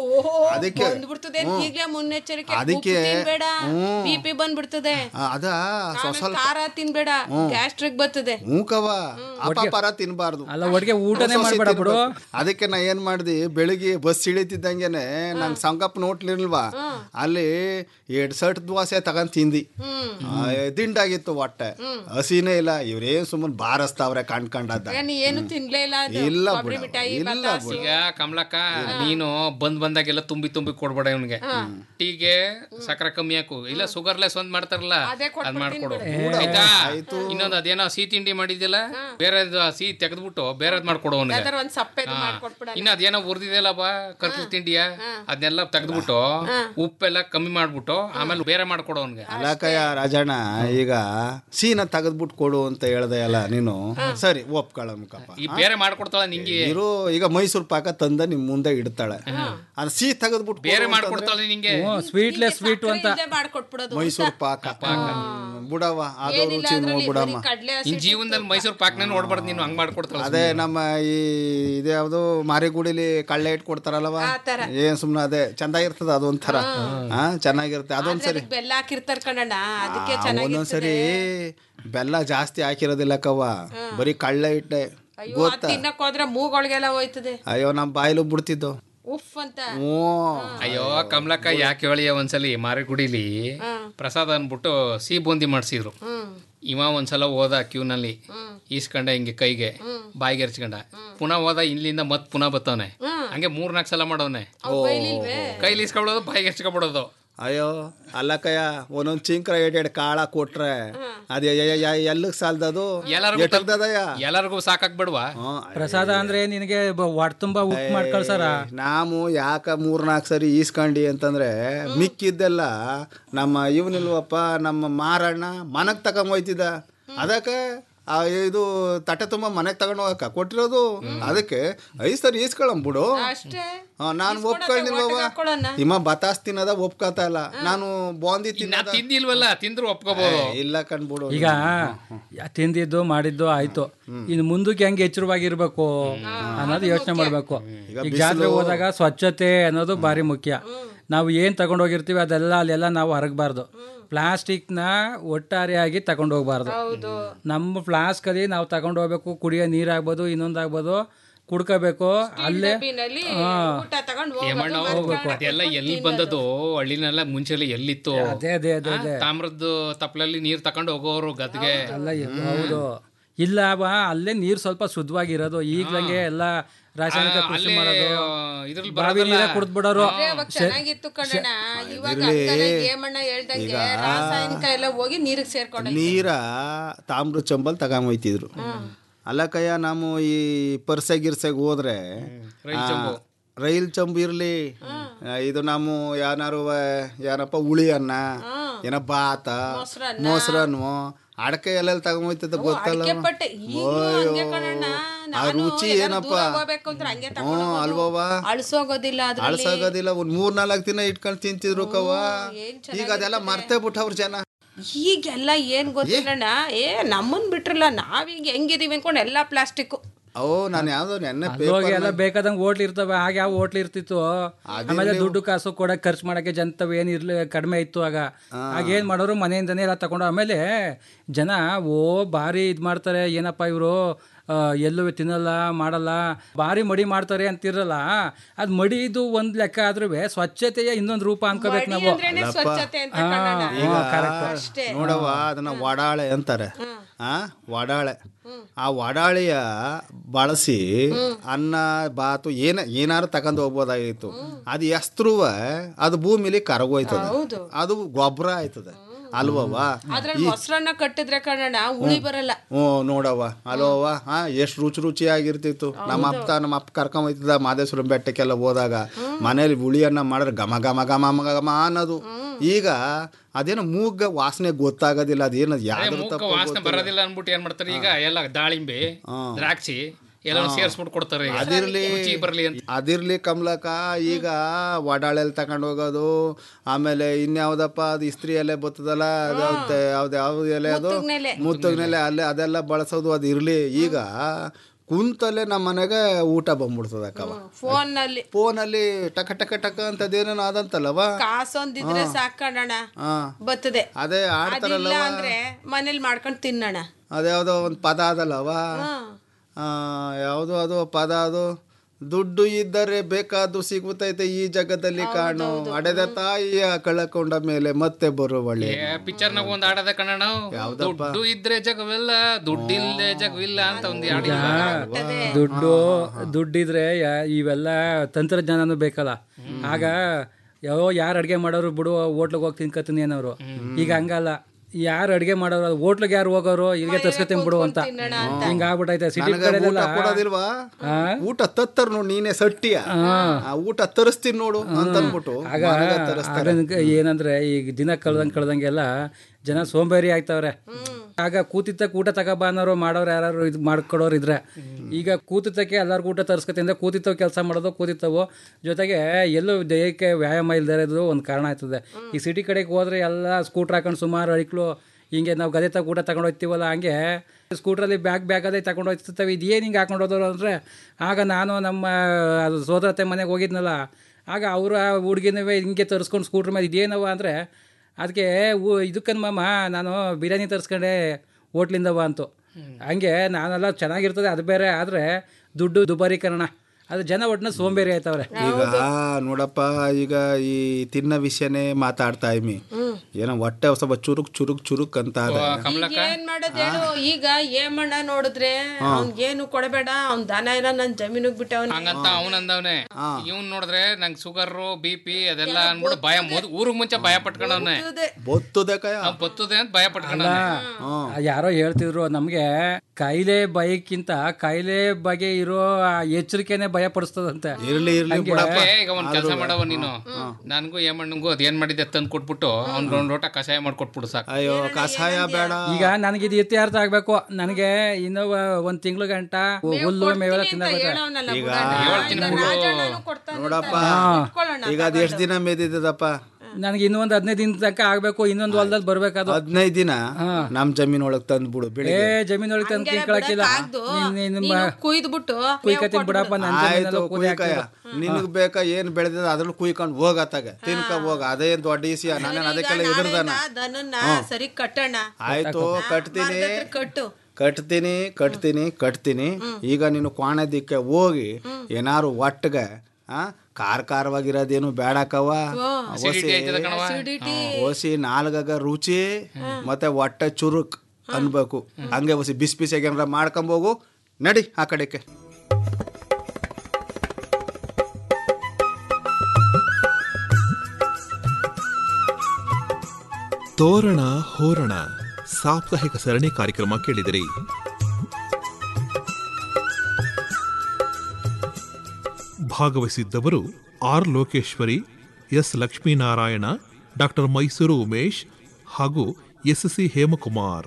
[SPEAKER 12] ಅದಕ್ಕೆ
[SPEAKER 11] ಬಂದ್ಬಿಡ್ತದೆ ಅಂತ ಈಗ್ಲೇ ಮುನ್ನೆಚ್ಚರಿಕೆ
[SPEAKER 12] ಅದಕ್ಕೆ-
[SPEAKER 11] ಉಪ್ಪು ತಿನ್ಬೇಡ
[SPEAKER 12] ಹ್ಮ್.
[SPEAKER 11] ಬಿ ಪಿ ಬಂದ್ಬಿಡ್ತದೆ
[SPEAKER 12] ಆ, ಅದ ಸ್ವ-
[SPEAKER 11] ಆಮೇಲ್
[SPEAKER 12] ಸ್ವಲ್ಪ
[SPEAKER 11] ಖಾರ ತಿನ್ಬೇಡ ಗ್ಯಾಸ್ಟ್ರಿಕ್ ಬರ್ತದೆ
[SPEAKER 12] ಹ್ಞೂ ಕವ ಅಪಾಪಾರ ತಿನ್ಬಾರ್ದು
[SPEAKER 10] ಅಲ್ಲ ಒಟ್ಟಿಗೆ ಊಟನೇ
[SPEAKER 12] ಹೊಸ ಹೊಸ
[SPEAKER 10] ಮಾಡ್ಬೇಡ ಬಿಡು
[SPEAKER 12] ತಿನ್ಬೇಕು. ಅದಕ್ಕೆ ನಾ ಏನ್ ಮಾಡ್ದಿ ಬೆಳಿಗ್ಗೆ ಬಸ್ ಇಳಿತಿದ್ದಂಗೆನೆ ನಂಗೆ ಸಂಕಪ್ಪ ನೋಟ್ಲಿರ್ಲ್ವಾ ಅಲ್ಲಿ ಎರಡ್ ಸರ್ಟ್ ದೋಸೆ ತಗೊಂಡ್ ತಿಂದಿ ಆ, ದಿಂಡಾಗಿತ್ತು ಹೊಟ್ಟೆ ಹಸಿನೇ ಇಲ್ಲ ಇವ್ರೇನ್ ಸುಮ್ಮನೆ ಬಾರಸ್ತಾವ್ರೆ ಕಂಡ್ಕೊಂಡದ್ದ
[SPEAKER 11] ಈಗ ನೀ ಏನು ತಿನ್ಲೇ ಇಲ್ಲ ಅದು
[SPEAKER 12] ಇಲ್ಲ
[SPEAKER 11] ಕೊಬ್ಬರಿ
[SPEAKER 12] ಬಿಡು,
[SPEAKER 11] ಮಿಠಾಯಿ
[SPEAKER 12] ಇಲ್ಲ
[SPEAKER 11] ಬತಾಸು
[SPEAKER 13] ಈಗ ಕಮಲಕ್ಕ ನೀನು ಬಂದ್ ಬಂದಾಗೆಲ್ಲ ತುಂಬಿ ತುಂಬಿ ಕೊಡ್ಬೇಡ ಇವನ್ಗೆ ಟೀಗೆ ಸಕ್ಕರೆ ಕಮ್ಮಿ ಹಾಕು ಇಲ್ಲ ಶುಗರ್ಲೆಸ್ ಒಂದ್ ಮಾಡ್ತಾರಲ್ಲ
[SPEAKER 11] ಅದೇ
[SPEAKER 13] ಅದ್ ಮಾಡ್ಕೊಡು
[SPEAKER 11] ಬಿಡು.
[SPEAKER 13] ಆಯ್ತಾ ಇನ್ನೊಂದ್ ಅದೇನೋ ಸಿಹಿ ತಿಂಡಿ ಮಾಡಿದ್ಯಲ್ಲ ಬೇರೆ ಸಿಹಿ ತೆಗೆದ್ಬಿಟ್ಟು ಬೇರೆದ್ ಮಾಡ್ಕೊಡು ಅವನಿಗೆ
[SPEAKER 11] ಯಾವ್ದಾರ ಒಂದ್ ಸಪ್ಪೆದು ಮಾಡ್ಕೊಟ್ಬಿಡ
[SPEAKER 13] ಇನ್ನ ಅದೇನೋ ಉರ್ದಿದೆಯಲ್ಲ ಬಾ ಕರ್ಕಲ್ ತಿಂಡಿಯ ಅದನ್ನೆಲ್ಲ ತೆಗೆದ್ಬಿಟ್ಟು ಉಪ್ಪೆಲ್ಲ ಕಮ್ಮಿ ಮಾಡ್ಬಿಟ್ಟು ಆಮೇಲೆ ಬೇರೆ ಮಾಡ್ಕೊಡು ಅವನ್ಗೆ
[SPEAKER 12] ಅಲಕಯ್ಯ ರಾಜಣ್ಣ ಈಗ ಸೀನ ತೆಗೆದ್ಬಿಟ್ಟು ಕೊಡು ಅಂತ ಹೇಳ್ದೆ ಅಲ್ಲ ನೀನು ಸರಿ ಒಪ್ಕೊಳ್ಳಮಕಪ್ಪ
[SPEAKER 13] ಈ ಬೇರೆ ಮಾಡ್ಕೊಡ್ತಾಳ ನಿಂಗೆ
[SPEAKER 12] ಇರು ಈಗ ಮೈಸೂರು ಪಾಕ ತಂದ ನಿಮ್ ಮುಂದೆ ಇಡ್ತಾಳೆ ಅದು ಸಿಹಿ ತೆಗೆದ್ಬಿಟ್ಟು
[SPEAKER 13] ಬೇರೆ ಮಾಡ್ಕೊಡ್ತಾಳೆ ನಿಂಗೆ
[SPEAKER 10] ಸ್ವೀಟ್ಲೆಸ್ ಸ್ವೀಟ್ ಅಂತ
[SPEAKER 11] ಇಲ್ಲೇ ಮಾಡ್ಕೊಟ್ಬಿಡೋದು
[SPEAKER 12] ಮೈಸೂರು ಪಾಕ ಹ್ಮ್, ಬಿಡವ್ವ ಅದು
[SPEAKER 11] ಏನಿಲ್ಲ
[SPEAKER 12] ರುಚಿ
[SPEAKER 11] ಅದ್ರಲ್ಲಿ
[SPEAKER 12] ನೋಡ್ಬಿಡಮ್ಮ
[SPEAKER 11] ಬರೀ ಕಡ್ಲೆ
[SPEAKER 13] ನಿನ್ ಜೀವನದಲ್ಲಿ ಮೈಸೂರು ಪಾಕ್ನ ನೋಡ್ಬಾರ್ದು ನೀನು ಹಂಗ್ ಮಾಡ್ಕೊಡ್ತಾಳ
[SPEAKER 12] ಅದೇ ನಮ್ಮ ಈ ಇದ್ಯಾವ್ದು ಮಾರಿಗುಡಿಲಿ ಕಳ್ಳೆ ಇಟ್ಕೊಡ್ತಾರಲ್ಲವ
[SPEAKER 11] ಆ ತರ.
[SPEAKER 12] ಏನ್ ಸುಮ್ನೆ ಅದೇ ಚಂದಾಗಿರ್ತದ ಅದೊಂಥರ ಹಾ ಚೆನ್ನಾಗಿರುತ್ತೆ ಅದೊಂದ್ಸರಿ
[SPEAKER 11] ಅದಕ್ಕೆ ಬೆಲ್ಲ ಹಾಕಿರ್ತಾರ ಕಣಣ್ಣ ಅದಕ್ಕೆ
[SPEAKER 12] ಆ,
[SPEAKER 11] ಚೆನ್ನಾಗಿ
[SPEAKER 12] ಒಂದೊಂದ್ಸರಿ ಬೆಲ್ಲ ಜಾಸ್ತಿ ಹಾಕಿರೋದಿಲ್ಲ ಕವ್ವ ಬರೀ ಕಳ್ಳೆ ಇಟ್ಟೆ
[SPEAKER 11] ಅಯ್ಯೋ ಅದ್
[SPEAKER 12] ಗೊತ್ತಾ
[SPEAKER 11] ತಿನ್ನಕ್ ಹೋದ್ರೆ ಮೂಗೊಳಗೆಲ್ಲ ಹೋಯ್ತದೆ
[SPEAKER 12] ಅಯ್ಯೋ ನಮ್ ಬಾಯಿಲು ಬಿಡ್ತಿದ್ದು
[SPEAKER 11] ಉಫ್ ಅಂತ
[SPEAKER 12] ಹ್ಞೂ
[SPEAKER 13] ಅಯ್ಯೋ ಕಮಲಕ್ಕ ಯಾಕೆ ಹೇಳಿಯ ಒಂದ್ಸಲಿ ಮಾರಿಗುಡಿಲಿ ಪ್ರಸಾದ ಅನ್ಬಿಟ್ಟು ಸಿಹಿ ಬೂಂದಿ ಮಾಡ್ಸಿದ್ರು ಇವ ಒಂದ್ಸಲ ಹೋದ ಕ್ಯೂನಲ್ಲಿ ಈಸ್ಕೊಂಡ ಹಿಂಗೆ ಕೈಗೆ ಬಾಯಿಗೆ ಎರ್ಚ್ಕೊಂಡ ಪುನಃ ಹೋದ ಇಲ್ಲಿಂದ ಮತ್ ಪುನಃ ಬತ್ತವನೆ ಹಂಗೆ ಮೂರ್ನಾಲ್ಕು ಸಲ ಮಾಡವನೆ ಕೈಲಿ ಇಸ್ಕೊಬಿಡೋದು ಬಾಯಿಗೆ ಎರ್ಚ್ಕೊಬಿಡೋದು
[SPEAKER 12] ಅಯ್ಯೋ ಅಲ್ಲಕ್ಕಯ್ಯ ಒಂದೊಂದ್ ಚಿಂಕ್ರ ಎರಡ್ ಎರಡ್ ಕಾಳ ಕೊಟ್ರೆ ಅದೇ ಎಲ್ಲಿಗ್ ಸಾಲ್ದದು
[SPEAKER 13] ಎಲ್ಲರಿಗೂ
[SPEAKER 12] ಎಟ್ಟಗ್ದದಯ್ಯ
[SPEAKER 13] ಎಲ್ಲರಿಗೂ ಸಾಕಾಗ್ಬಿಡ್ವಾ
[SPEAKER 10] ಪ್ರಸಾದ ಅಂದ್ರೆ ನಿನಗೆ ಹೊಟ್ಟೆ ತುಂಬಾ ಉಪ್ಪು ಮಾಡಿ ಕಳ್ಸಾರ
[SPEAKER 12] ನಾವು ಯಾಕ ಮೂರ್ನಾಲ್ಕು ಸರಿ ಈಸ್ಕೊಂಡಿ ಅಂತಂದ್ರೆ ಮಿಕ್ಕಿದ್ದೆಲ್ಲ ನಮ್ಮ ಇವನಿಲ್ವಪ್ಪ ನಮ್ಮ ಮಾರಣ್ಣ ಮನಕ್ ತಗೊಂಡ್ ಹೋಯ್ತಿದ್ದ ಅದಕ್ಕೆ ಆ ಇದು ತಟ್ಟೆ ತುಂಬ ಮನೆಗೆ ತಗೊಂಡು ಹೋಗಕ್ಕ ಕೊಟ್ಟಿರೋದು ಅದಕ್ಕೆ ಐದು ಸರಿ ಈಸ್ಕೊಳಂ ಬಿಡು
[SPEAKER 11] ಅಷ್ಟೇ
[SPEAKER 12] ನಾನು ಒಪ್ಕೊಂಡಿಲ್ವವ
[SPEAKER 11] ಹಾಕೊಳ್ಳೋಣ
[SPEAKER 12] ಇಮ್ಮ ಬತಾಸ್ ತಿನ್ನೋದ ಒಪ್ಕೋತಾ ಇಲ್ಲ ನಾನು ಬಾಂದಿ
[SPEAKER 13] ನಾ
[SPEAKER 12] ತಿನ್ನೋದ
[SPEAKER 13] ತಿಂದಿಲ್ವಲ್ಲ ತಿಂದ್ರು ಒಪ್ಕೋಬಹುದು
[SPEAKER 12] ಇಲ್ಲ ಕಣ್ಬಿಡು
[SPEAKER 10] ಈಗ ಯಾ- ತಿಂದಿದ್ದು ಮಾಡಿದ್ದು ಆಯ್ತು ಇನ್ನು ಮುಂದಕ್ಕೆ ಹೆಂಗೆ ಎಚ್ಚರವಾಗಿರ್ಬೇಕು ಅನ್ನೋದು ಯೋಚನೆ ಮಾಡ್ಬೇಕು ಈಗ ಜಾತ್ರೆ ಹೋದಾಗ ಸ್ವಚ್ಛತೆ ಅನ್ನೋದು ಭಾರಿ ಮುಖ್ಯ ನಾವು ಏನ್ ತಗೊಂಡ್ ಹೋಗಿರ್ತೀವಿ ಅದೆಲ್ಲ ಅಲ್ಲೆಲ್ಲ ನಾವು ಹರಗಬಾರ್ದು ಪ್ಲಾಸ್ಟಿಕ್ನ ಒಟ್ಟಾರೆಯಾಗಿ ತಗೊಂಡು ಹೋಗ್ಬಾರ್ದು
[SPEAKER 11] ಹೌದು
[SPEAKER 10] ನಮ್ಮ ಫ್ಲಾಸ್ಕ್ ಅಲ್ಲಿ ನಾವು ತಗೊಂಡು ಹೋಗ್ಬೇಕು ಕುಡಿಯೋ ನೀರಾಗ್ಬೋದು ಇನ್ನೊಂದಾಗ್ಬೋದು ಕುಡ್ಕೋಬೇಕು ಅಲ್ಲೇ
[SPEAKER 11] ಡಬ್ಬಿನಲ್ಲಿ
[SPEAKER 10] ಹಾ.
[SPEAKER 11] ಊಟ ತಗೊಂಡು
[SPEAKER 13] ಹೇಮಣ್ಣ ಅದೆಲ್ಲ ಎಲ್ಲಿ ಬಂದದ್ದು ಹಳ್ಳಿನೆಲ್ಲ ಮುಂಚೆಲ್ಲ ಎಲ್ಲಿತ್ತು
[SPEAKER 10] ಅದೇ ಅದೇ ಅದೇ ಅದೇ
[SPEAKER 13] ತಾಮ್ರದ್ದು ತಪ್ಪಲಲ್ಲಿ ನೀರ್ ತಕೊಂಡು ಹೋಗೋರು ಗದ್ಗೆ
[SPEAKER 10] ಅಲ್ಲ ಎ- ಹೌದು ಇಲ್ಲ ಬಾ ಅಲ್ಲೇ ನೀರ್ ಸ್ವಲ್ಪ ಶುದ್ಧವಾಗಿರೋದು ಈಗ್ಲಂಗೆ ಎಲ್ಲ ರಾಸಾಯನಿಕ ಕೃಷಿ
[SPEAKER 13] ಅಲ್ಲೇ
[SPEAKER 10] ಮಾಡೋದು
[SPEAKER 13] ಇದ್ರಲ್ಲಿ
[SPEAKER 10] ಬಾವಿ
[SPEAKER 13] ಬರೋದಲ್ಲ.
[SPEAKER 10] ನೀರೇ ಕುಡ್ದ್ಬಿಡೋರು
[SPEAKER 11] ಅದೇ ಅವಾಗ ಚೆನ್ನಾಗಿತ್ತು ಕಣಣ್ಣ ಇವಾಗ ಅಂತಾನೆ ಏಮಣ್ಣ ಹೇಳ್ದಂಗೆ ರಾಸಾಯನಿಕ ಎಲ್ಲ ಹೋಗಿ ನೀರಿಗೆ ಸೇರ್ಕೊಂಡ
[SPEAKER 12] ನೀರ ತಾಮ್ರ ಚಂಬಲ್ ತಗೊಂಬೊಯ್ತಿದ್ರು ಅಲ್ಲಕ್ಕಯ್ಯ ನಾವು ಈ ಪರ್ಸೆ ಗಿರ್ಸೆಗೆ ಹೋದ್ರೆ
[SPEAKER 13] ರೈಲ್ ಚಂಬು.
[SPEAKER 12] ಆ, ರೈಲ್ ಚಂಬು ಇರ್ಲಿ ಆ, ಇದು ನಮ್ಮ ಯಾರು ಏನಪ್ಪ ಹುಳಿ ಅನ್ನ ಏನ ಬಾತ ಮೊಸರನ್ನು ಅಡಕೆ ಎಲ್ಲೆಲ್ಲಿ ತಗೊಂಬೋಯ್ತದ ಗೊತ್ತಲ್ಲ
[SPEAKER 11] ಅಡಿಕೆ ಪಟ್ಟೆ ಈಗ್ಲೂ ಹಂಗೆ ಕಣಣ್ಣ
[SPEAKER 12] ಆ
[SPEAKER 11] ನಾನು
[SPEAKER 12] ರುಚಿ
[SPEAKER 11] ಎಲ್ಲಾದ್ರೂ
[SPEAKER 12] ಏನಪ್ಪ
[SPEAKER 11] ದೂರ ಹೋಗ್ಬೇಕು ಅಂದ್ರೆ ಹಂಗೆ
[SPEAKER 12] ಹ್ಞೂ
[SPEAKER 11] ತಗೊಂಡು ಹೋಗೋದು.
[SPEAKER 12] ಅಲ್ವವ್ವ
[SPEAKER 11] ಅಳ್ಸೋಗೋದಿಲ್ಲ ಅದ್ರಲ್ಲಿ
[SPEAKER 12] ಅಳ್ಸಾಗೋದಿಲ್ಲ ಒಂದ್ ಮೂರ್ ನಾಲ್ಕು ದಿನ ಇಟ್ಕೊಂಡು ತಿಂತಿದ್ರು ಕವ ಈಗ ಅದೆಲ್ಲ ಮರ್ತೇ ಬಿಟ್ಟವ್ರ ಜನ
[SPEAKER 11] ಈಗೆಲ್ಲ ಏನ್ ಗೊತ್ತಿಲ್ಲಣ್ಣ ಏ ನಮ್ಮನ್ ಬಿಟ್ರಲ್ಲ ನಾವೀಗ ಹೆಂಗಿದೀವಿ ಅನ್ಕೊಂಡು ಎಲ್ಲಾ ಪ್ಲಾಸ್ಟಿಕ್
[SPEAKER 12] ಓ ನಾನು ಯಾವ್ದೋ ನೆನ್ನೆ
[SPEAKER 10] ಹೋಗಿ ಎಲ್ಲ ಬೇಕಾದಂಗೆ ಹೋಟ್ಲ್ ಇರ್ತವೆ ಆಗ ಯಾವ ಹೋಟ್ಲ್ ಇರ್ತಿತ್ತು ಆಮೇಲೆ ದುಡ್ಡು ಕಾಸು ಕೊಡಕ್ ಖರ್ಚು ಮಾಡಕ್ಕೆ ಜನತವ ಏನ್ ಇರ್ಲಿ ಕಡಿಮೆ ಇತ್ತು ಆಗ ಆಗ ಏನ್ ಮಾಡೋರು ಮನೆಯಿಂದನೇ ಎಲ್ಲ ತಗೊಂಡು ಆಮೇಲೆ ಜನ ಓ ಭಾರಿ ಇದ್ ಮಾಡ್ತಾರೆ ಏನಪ್ಪ ಇವರು ಎಲ್ಲೂ ತಿನ್ನಲ್ಲ ಮಾಡಲ್ಲ ಭಾರಿ ಮಡಿ ಮಾಡ್ತಾರೆ ಅಂತಿರಲ್ಲ ಅದ್ ಮಡಿದು ಒಂದ್ ಲೆಕ್ಕ ಆದ್ರೂ ಸ್ವಚ್ಛತೆಯ ಇನ್ನೊಂದ್ ರೂಪ ಅನ್ಕೋಬೇಕು ನಾವು
[SPEAKER 11] ಅಂದ್ರೇನೆ ಸ್ವಚ್ಛತೆ ಅಂತ
[SPEAKER 10] ಹಾ,
[SPEAKER 11] ಕಣಣ್ಣ.
[SPEAKER 12] ಈಗ
[SPEAKER 11] ಅಷ್ಟೇ
[SPEAKER 12] ನೋಡವ್ವ ಅದನ್ನ ವಡಾಳೆ ಅಂತಾರೆ ಆ ವಡಾಳೆ ಆ ವಡಾಳೆಯ ಬಳಸಿ ಅನ್ನ ಬಾತು ಏನ ಏನಾರು ತಗೊಂಡು ಹೋಗ್ಬೋದಾಗಿತ್ತು ಅದು ಎಸ್ತರುವ ಅದು ಭೂಮಿಲಿ ಕರಗೋಯ್ತದೆ ಅದು ಗೊಬ್ಬರ ಆಯ್ತದೆ ಅಲ್ವವ್ವ
[SPEAKER 11] ಅದ್ರಲ್ಲಿ ಮೊಸರನ್ನ ಕಟ್ಟಿದ್ರೆ ಕಣಣ್ಣ ಹುಳಿ ಬರಲ್ಲ
[SPEAKER 12] ಹ್ಞೂ ನೋಡವ್ವ ಅಲ್ವವ್ವ ಹಾ ಎಷ್ಟು ರುಚಿ ರುಚಿಯಾಗಿರ್ತಿತ್ತು ನಮ್ಮ ಅಪ್ಪ ನಮ್ಮ ಅಪ್ಪ ಕರ್ಕೊಂಡ್ ಹೋಯ್ತಿದ್ದ ಮಾದೇಶ್ವರಂ ಬೆಟ್ಟಕ್ಕೆಲ್ಲ ಹೋದಾಗ ಮನೇಲಿ ಹುಳಿಯನ್ನ ಮಾಡಿದ್ರೆ ಘಮ ಘಮ ಘಮ ಘಮ ಘಮ ಅನ್ನೋದು ಈಗ ಅದೇನೋ ಮೂಗ ವಾಸನೆ ಗೊತ್ತಾಗೋದಿಲ್ಲ ಅದೇನೋ
[SPEAKER 13] ಅದೇ
[SPEAKER 12] ಯಾವ್ದು
[SPEAKER 13] ಮೂಕ
[SPEAKER 12] ತಪ್ಪು
[SPEAKER 13] ವಾಸನೆ
[SPEAKER 12] ಗೊತ್ತಿಲ್ಲ.
[SPEAKER 13] ಬರೋದಿಲ್ಲ ಅನ್ಬಿಟ್ಟು ಏನ್ ಮಾಡ್ತಾರೆ ಈಗ ಎಲ್ಲ ದಾಳಿಂಬೆ ದ್ರಾಕ್ಷಿ ಎಲ್ಲ ಸೇರ್ಸ್ಬಿಟ್ಟು ಕೊಡ್ತಾರೆ ಈಗ.
[SPEAKER 12] ಅದಿರ್ಲಿ
[SPEAKER 13] ರುಚಿ ಬರ್ಲಿ ಅಂತ
[SPEAKER 12] ಅದಿರ್ಲಿ ಕಮಲಕ ಈಗ ವಡಾಳೆಲ್ ತಗೊಂಡು ಹೋಗೋದು ಆಮೇಲೆ ಇನ್ಯಾವ್ದಪ್ಪ ಅದು ಇಸ್ತ್ರಿ ಎಲೆ ಬರ್ತದಲ್ಲ ಅದು ಯಾವ್ದು ಯಾವ್ದು ಯಾವ ಎಲೆ ಅದು
[SPEAKER 11] ಮುತ್ತುಗ್ನೆಲೆ.
[SPEAKER 12] ಮುತ್ತುಗ್ನೆಲೆ ಅಲ್ಲೇ ಅದೆಲ್ಲ ಬಳಸೋದು ಅದು ಇರ್ಲಿ ಈಗ ಕುಂತಲ್ಲೇ ನಮ್ಮ ಮನೆಗೆ ಊಟ ಬಂದ್ಬಿಡ್ತದ ಅಕ್ಕವ
[SPEAKER 11] ಫೋನ್ ನಲ್ಲಿ
[SPEAKER 12] ಫೋನಲ್ಲಿ ಟಕ ಟಕ ಟಕ ಅಂತದೇನೇನೋ ಆದಂತಲ್ಲವ
[SPEAKER 11] ಕಾಸೊಂದಿದ್ರೆ ಸಾಕಣ್ಣ
[SPEAKER 12] ಹಾ
[SPEAKER 11] ಬರ್ತದೆ
[SPEAKER 12] ಅದೇ
[SPEAKER 11] ಅದಿಲ್ಲ
[SPEAKER 12] ಆಡ್ತಾರಲ್ಲವ
[SPEAKER 11] ಅಂದ್ರೆ ಮನೇಲಿ ಮಾಡ್ಕೊಂಡು ತಿನ್ನೋಣ
[SPEAKER 12] ಅದ್ಯಾವುದೋ ಒಂದು ಪದ ಅದಲ್ಲವ ಆ, ಯಾವುದು ಅದು ಪದ ಅದು ದುಡ್ಡು ಇದ್ದರೆ ಬೇಕಾದ್ದು ಸಿಗುತ್ತೈತೆ ಈ ಜಗದಲ್ಲಿ ಕಾಣು ಅಡೆದ ತಾಯಿಯ ಕಳಕೊಂಡ ಮೇಲೆ ಮತ್ತೆ ಬರುವಳೆ
[SPEAKER 13] ಪಿಕ್ಚರ್ ನಾಗ ಒಂದ್ ಆಡದ ಕಣ ದುಡ್ಡು ಇದ್ರೆ ಜಗವಿಲ್ಲ ದುಡ್ಡಿಲ್ದೆ ಜಗವಿಲ್ಲ ಅಂತ ಒಂದ್ ಹಾಡಿಲ್ಲ
[SPEAKER 10] ದುಡ್ಡು ದುಡ್ಡಿದ್ರೆ ಯಾ- ಇವೆಲ್ಲ ತಂತ್ರಜ್ಞಾನನೂ ಬೇಕಲ್ಲ ಆಗ ಯಾವ ಯಾರು ಅಡುಗೆ ಮಾಡೋರು ಬಿಡು ಹೋಟ್ಲಿಗೆ ಹೋಗಿ ತಿನ್ಕತೀನಿ ಅನ್ನೋರು ಈಗ ಹಂಗಲ್ಲ ಯಾರು ಅಡುಗೆ ಮಾಡೋರು ಹೋಟ್ಲಿಗೆ ಯಾರು ಹೋಗೋರು ಇಲ್ಲಿಗೆ ತರ್ಸ್ಕೊತೀನಿ ಬಿಡು ಅಂತ ಹಿಂಗ ಆಗ್ಬಿಟ್ಟೈತೆ ಸಿಟಿ
[SPEAKER 12] ನನಗೆ
[SPEAKER 10] ಕಡೆಲೆಲ್ಲ
[SPEAKER 12] ಊಟ ಕೊಡೋದಿಲ್ವಾ ಊಟ ತತ್ತರ್ ನೋಡು ನೀನೇ ಸಟ್ಟಿಯ ಆ ಊಟ ತರಿಸ್ತೀನಿ ನೋಡು ಅಂತ ಅಂದ್ಬಿಟ್ಟು
[SPEAKER 10] ಆಗ
[SPEAKER 12] ಮನೆಗೆ ತರಿಸ್ತಾರೆ
[SPEAKER 10] ಅದನ್ನ ಏನಂದ್ರೆ ಈಗ ದಿನ ಕಳ್ದಂಗೆ ಕಳ್ದಂಗೆಲ್ಲ ಜನ ಸೋಂಬೇರಿ ಆಗ್ತಾವ್ರೆ ಆಗ ಕೂತಿದ್ದಕ್ಕೆ ಊಟ ತಗೋಬಾ ಅನ್ನೋರು ಮಾಡೋರು ಯಾರು ಇದು ಮಾಡ್ಕೊಡೋರು ಇದ್ರೆ ಈಗ ಕೂತಿದ್ದಕ್ಕೆ ಎಲ್ಲರಿಗೂ ಊಟ ತರಿಸ್ಕೊತಿಂದ ಕೂತಿತ್ತವು ಕೆಲಸ ಮಾಡೋದು ಕೂತಿತ್ತವು ಜೊತೆಗೆ ಎಲ್ಲೂ ದೇಹಕ್ಕೆ ವ್ಯಾಯಾಮ ಇಲ್ದೇ ಇರೋದು ಒಂದು ಕಾರಣ ಆಯ್ತದೆ ಈ ಸಿಟಿ ಕಡೆಗೆ ಹೋದ್ರೆ ಎಲ್ಲ ಸ್ಕೂಟ್ರ್ ಹಾಕೊಂಡು ಸುಮಾರು ಅಳಿಕ್ಳು ಹಿಂಗೆ ನಾವು ಗದೆ ತಗ ಊಟ ತಗೊಂಡು ಹೋಗ್ತೀವಲ್ಲ ಹಂಗೆ ಸ್ಕೂಟ್ರಲ್ಲಿ ಬ್ಯಾಗ್ ಬ್ಯಾಗದೇ ತಗೊಂಡು ಹೋಗ್ತಿರ್ತವೆ ಇದೇನು ಹಿಂಗೆ ಹಾಕೊಂಡು ಹೋದವರು ಅಂದರೆ ಆಗ ನಾನು ನಮ್ಮ ಅದು ಸೋದರತೆ ಮನೆಗೆ ಹೋಗಿದ್ನಲ್ಲ ಆಗ ಅವರ ಹುಡುಗಿನವೇ ಹಿಂಗೆ ತರಿಸ್ಕೊಂಡು ಸ್ಕೂಟ್ರ್ ಮೇಲೆ ಇದೇನವ ಅಂದರೆ ಅದಕ್ಕೆ ಇದಕ್ಕನ್ ಮಾಮ ನಾನು ಬಿರಿಯಾನಿ ತರಿಸ್ಕೊಂಡೆ ಹೋಟ್ಲಿಂದವ ಅಂತು ಹಂಗೆ ನಾನೆಲ್ಲ ಚೆನ್ನಾಗಿರ್ತದೆ ಅದು ಬೇರೆ ಆದರೆ ದುಡ್ಡು ದುಬಾರೀಕರಣ ಅದು ಜನ ಒಟ್ಟಿನ ಸೋಂಬೇರಿ ಆಯ್ತವ್ರೆ
[SPEAKER 12] ಈಗ ನೋಡಪ್ಪ ಈಗ ಈ ತಿನ್ನ ವಿಷಯನೇ ಮಾತಾಡ್ತಾ ಇಮಿ ಏನೋ ಹೊಟ್ಟೆ ಸ್ವಲ್ಪ ಚುರುಕ್ ಚುರುಕ್ ಚುರುಕ್ ಅಂತ ಅದ.
[SPEAKER 11] ಈಗ ಏನ್ ಮಾಡೋದ್ ಹೇಳು ಈಗ ಏಮಣ್ಣ ನೋಡಿದ್ರೆ ಅವ್ನ್ಗೇನು ಕೊಡಬೇಡ ಅವ್ನ್ ದನ ಏನೋ ನನ್ ಜಮೀನಿಗ್ ಬಿಟ್ಟವನ್
[SPEAKER 13] ಹಂಗಂತ ಅವನಂದವನೆ ಇವ್ನ್ ನೋಡಿದ್ರೆ ನಂಗೆ ಶುಗರ್ ಬಿ ಪಿ ಅದೆಲ್ಲ ಅನ್ಬಿಟ್ಟು ಭಯ ಮೊದ್ ಊರಿಗೆ ಮುಂಚೆ ಭಯ ಪಟ್ಕೊಂಡವನೆ
[SPEAKER 12] ಬೊತ್ತುದೆ ಕಯ
[SPEAKER 13] ನಾವ್ ಬರ್ತದೆ ಅಂತ ಭಯ ಪಟ್ಕೊಂಡವನೆ
[SPEAKER 10] ಯಾರೋ ಹೇಳ್ತಿದ್ರು ನಮಗೆ ಕಾಯಿಲೆ ಭಯಕ್ಕಿಂತ ಕಾಯಿಲೆ ಬಗ್ಗೆ ಇರೋ ಆ ಎಚ್ಚರಿಕೆನೆ ಭಯ ಪಡಿಸ್ತದಂತೆ
[SPEAKER 12] ಇರ್ಲಿ ಇರ್ಲಿ
[SPEAKER 10] ಹಂಗೆ
[SPEAKER 12] ಬಿಡಪ್ಪ
[SPEAKER 13] ಏ, ಈಗ ಒಂದ್ ಕೆಲಸ ಮಾಡವ ನೀನು ನನ್ಗೂ ಏಮಣ್ಣಂಗೂ ಅದ್ ಏನ್ ಮಾಡಿದೆ ತಂದ್ ಕೊಟ್ಬಿಟ್ಟು ಅವ್ನ್ ಒಂದ್ ಲೋಟ ಕಷಾಯ ಮಾಡ್ಕೊಟ್ಬಿಡು ಸಾಕು
[SPEAKER 12] ಅಯ್ಯೋ ಕಷಾಯ ಬೇಡ
[SPEAKER 10] ಈಗ ನನಗೆ ಇದು ಇತ್ಯರ್ಥ ಆಗ್ಬೇಕು ನನಗೆ ಇನ್ನೂ ಒಂದ್ ತಿಂಗಳು ಗಂಟ ಹುಲ್ಲು ಮೇವೆಲ್ಲ ತಿನ್ನಬೇಕು
[SPEAKER 12] ಈಗ
[SPEAKER 13] ಹೇಳ್ತೀನಿ ಬಿಡು.
[SPEAKER 12] ನೋಡಪ್ಪ ಈಗ ಅದ್ ಎಷ್ಟ್ ದಿನ ಮೇದಿದ್ದದಪ್ಪ
[SPEAKER 10] ನನಗೆ ಇನ್ನೂ ಒಂದು ಹದಿನೈದು ದಿನ ತನಕ ಆಗ್ಬೇಕು ಇನ್ನೊಂದು ಹೊಲ್ದಲ್ಲಿ ಬರ್ಬೇಕದು
[SPEAKER 12] ಹದಿನೈದು ದಿನ ನಮ್ ಜಮೀನ್ ಒಳಗ್ ತಂದ್ ಬಿಡು
[SPEAKER 10] ಏ
[SPEAKER 12] ಬೆಳಿಗ್ಗೆ
[SPEAKER 10] ಜಮೀನೊಳಗೆ ತಂದು ತಿನ್ಕೊಳಕಿಲ್ಲ
[SPEAKER 11] ಕುಯ್ದ್ಬಿಟ್ಟು
[SPEAKER 10] ಕುಯ್ಕತೀನಿ ಬಿಡಪ್ಪ ನನ್ನ
[SPEAKER 12] ಆಯ್ತು
[SPEAKER 10] ಜಮೀನೆಲ್ಲ ಕೂಲಿ
[SPEAKER 12] ಕುಯ್ಕಾಯ
[SPEAKER 10] ಹಾಕ್ತಿಲ್ಲ.
[SPEAKER 12] ನಿನಗ್ ಬೇಕಾ ಏನ್ ಬೆಳೆದಿದ ಅದ್ರಲ್ಲಿ ಕುಯ್ಕೊಂಡ್ ಹೋಗತ್ತಾಗ ತಿನ್ಕ ಹೋಗ ಅದೇ ದೊಡ್ಡ ಇಸಿಯ ನಾನೇನ್ ಅದಕ್ಕೆಲ್ಲ ಎದುರ್ದಾನ
[SPEAKER 11] ದನನ್ನ ಸರಿ ಕಟ್ಟೋಣ
[SPEAKER 12] ಆಯ್ತು ಕಟ್ತೀನಿ
[SPEAKER 11] ಮರದತ್ರ ಕಟ್ಟು
[SPEAKER 12] ಕಟ್ತೀನಿ ಕಟ್ತೀನಿ ಕಟ್ತೀನಿ ಈಗ ನೀನು ಕೋಣೆ ದಿಕ್ಕೆ ಹೋಗಿ ಏನಾರು ಒಟ್ಟಿಗೆ ಆ ಖಾರ ಖಾರವಾಗಿರೋದೇನು ಬೇಡಕವ
[SPEAKER 13] Acidity ಆಯ್ತದ ಕಣವ್ವ.
[SPEAKER 12] ಓಸಿ ನಾಲ್ಗಾಗ ರುಚಿ ಮತ್ತೆ ಹೊಟ್ಟೆ ಚುರುಕ್ ಅನ್ಬೇಕು ಹಂಗೆ ಒಸಿ ಬಿಸಿ ಬಿಸಿಯಾಗಿ ಏನಾರ ಮಾಡ್ಕೊಂಬೋಗು ನಡಿ ಆ ಕಡೆಗೆ
[SPEAKER 9] ತೋರಣ ಹೋರಣ ಸಾಪ್ತಾಹಿಕ ಸರಣಿ ಕಾರ್ಯಕ್ರಮ ಕೇಳಿದಿರಿ ಭಾಗವಹಿಸಿದ್ದವರು R Lokeshwari S Lakshminarayana doctor Mysuru Umesh ಹಾಗೂ ಎಸ್ ಸಿ ಹೇಮಕುಮಾರ್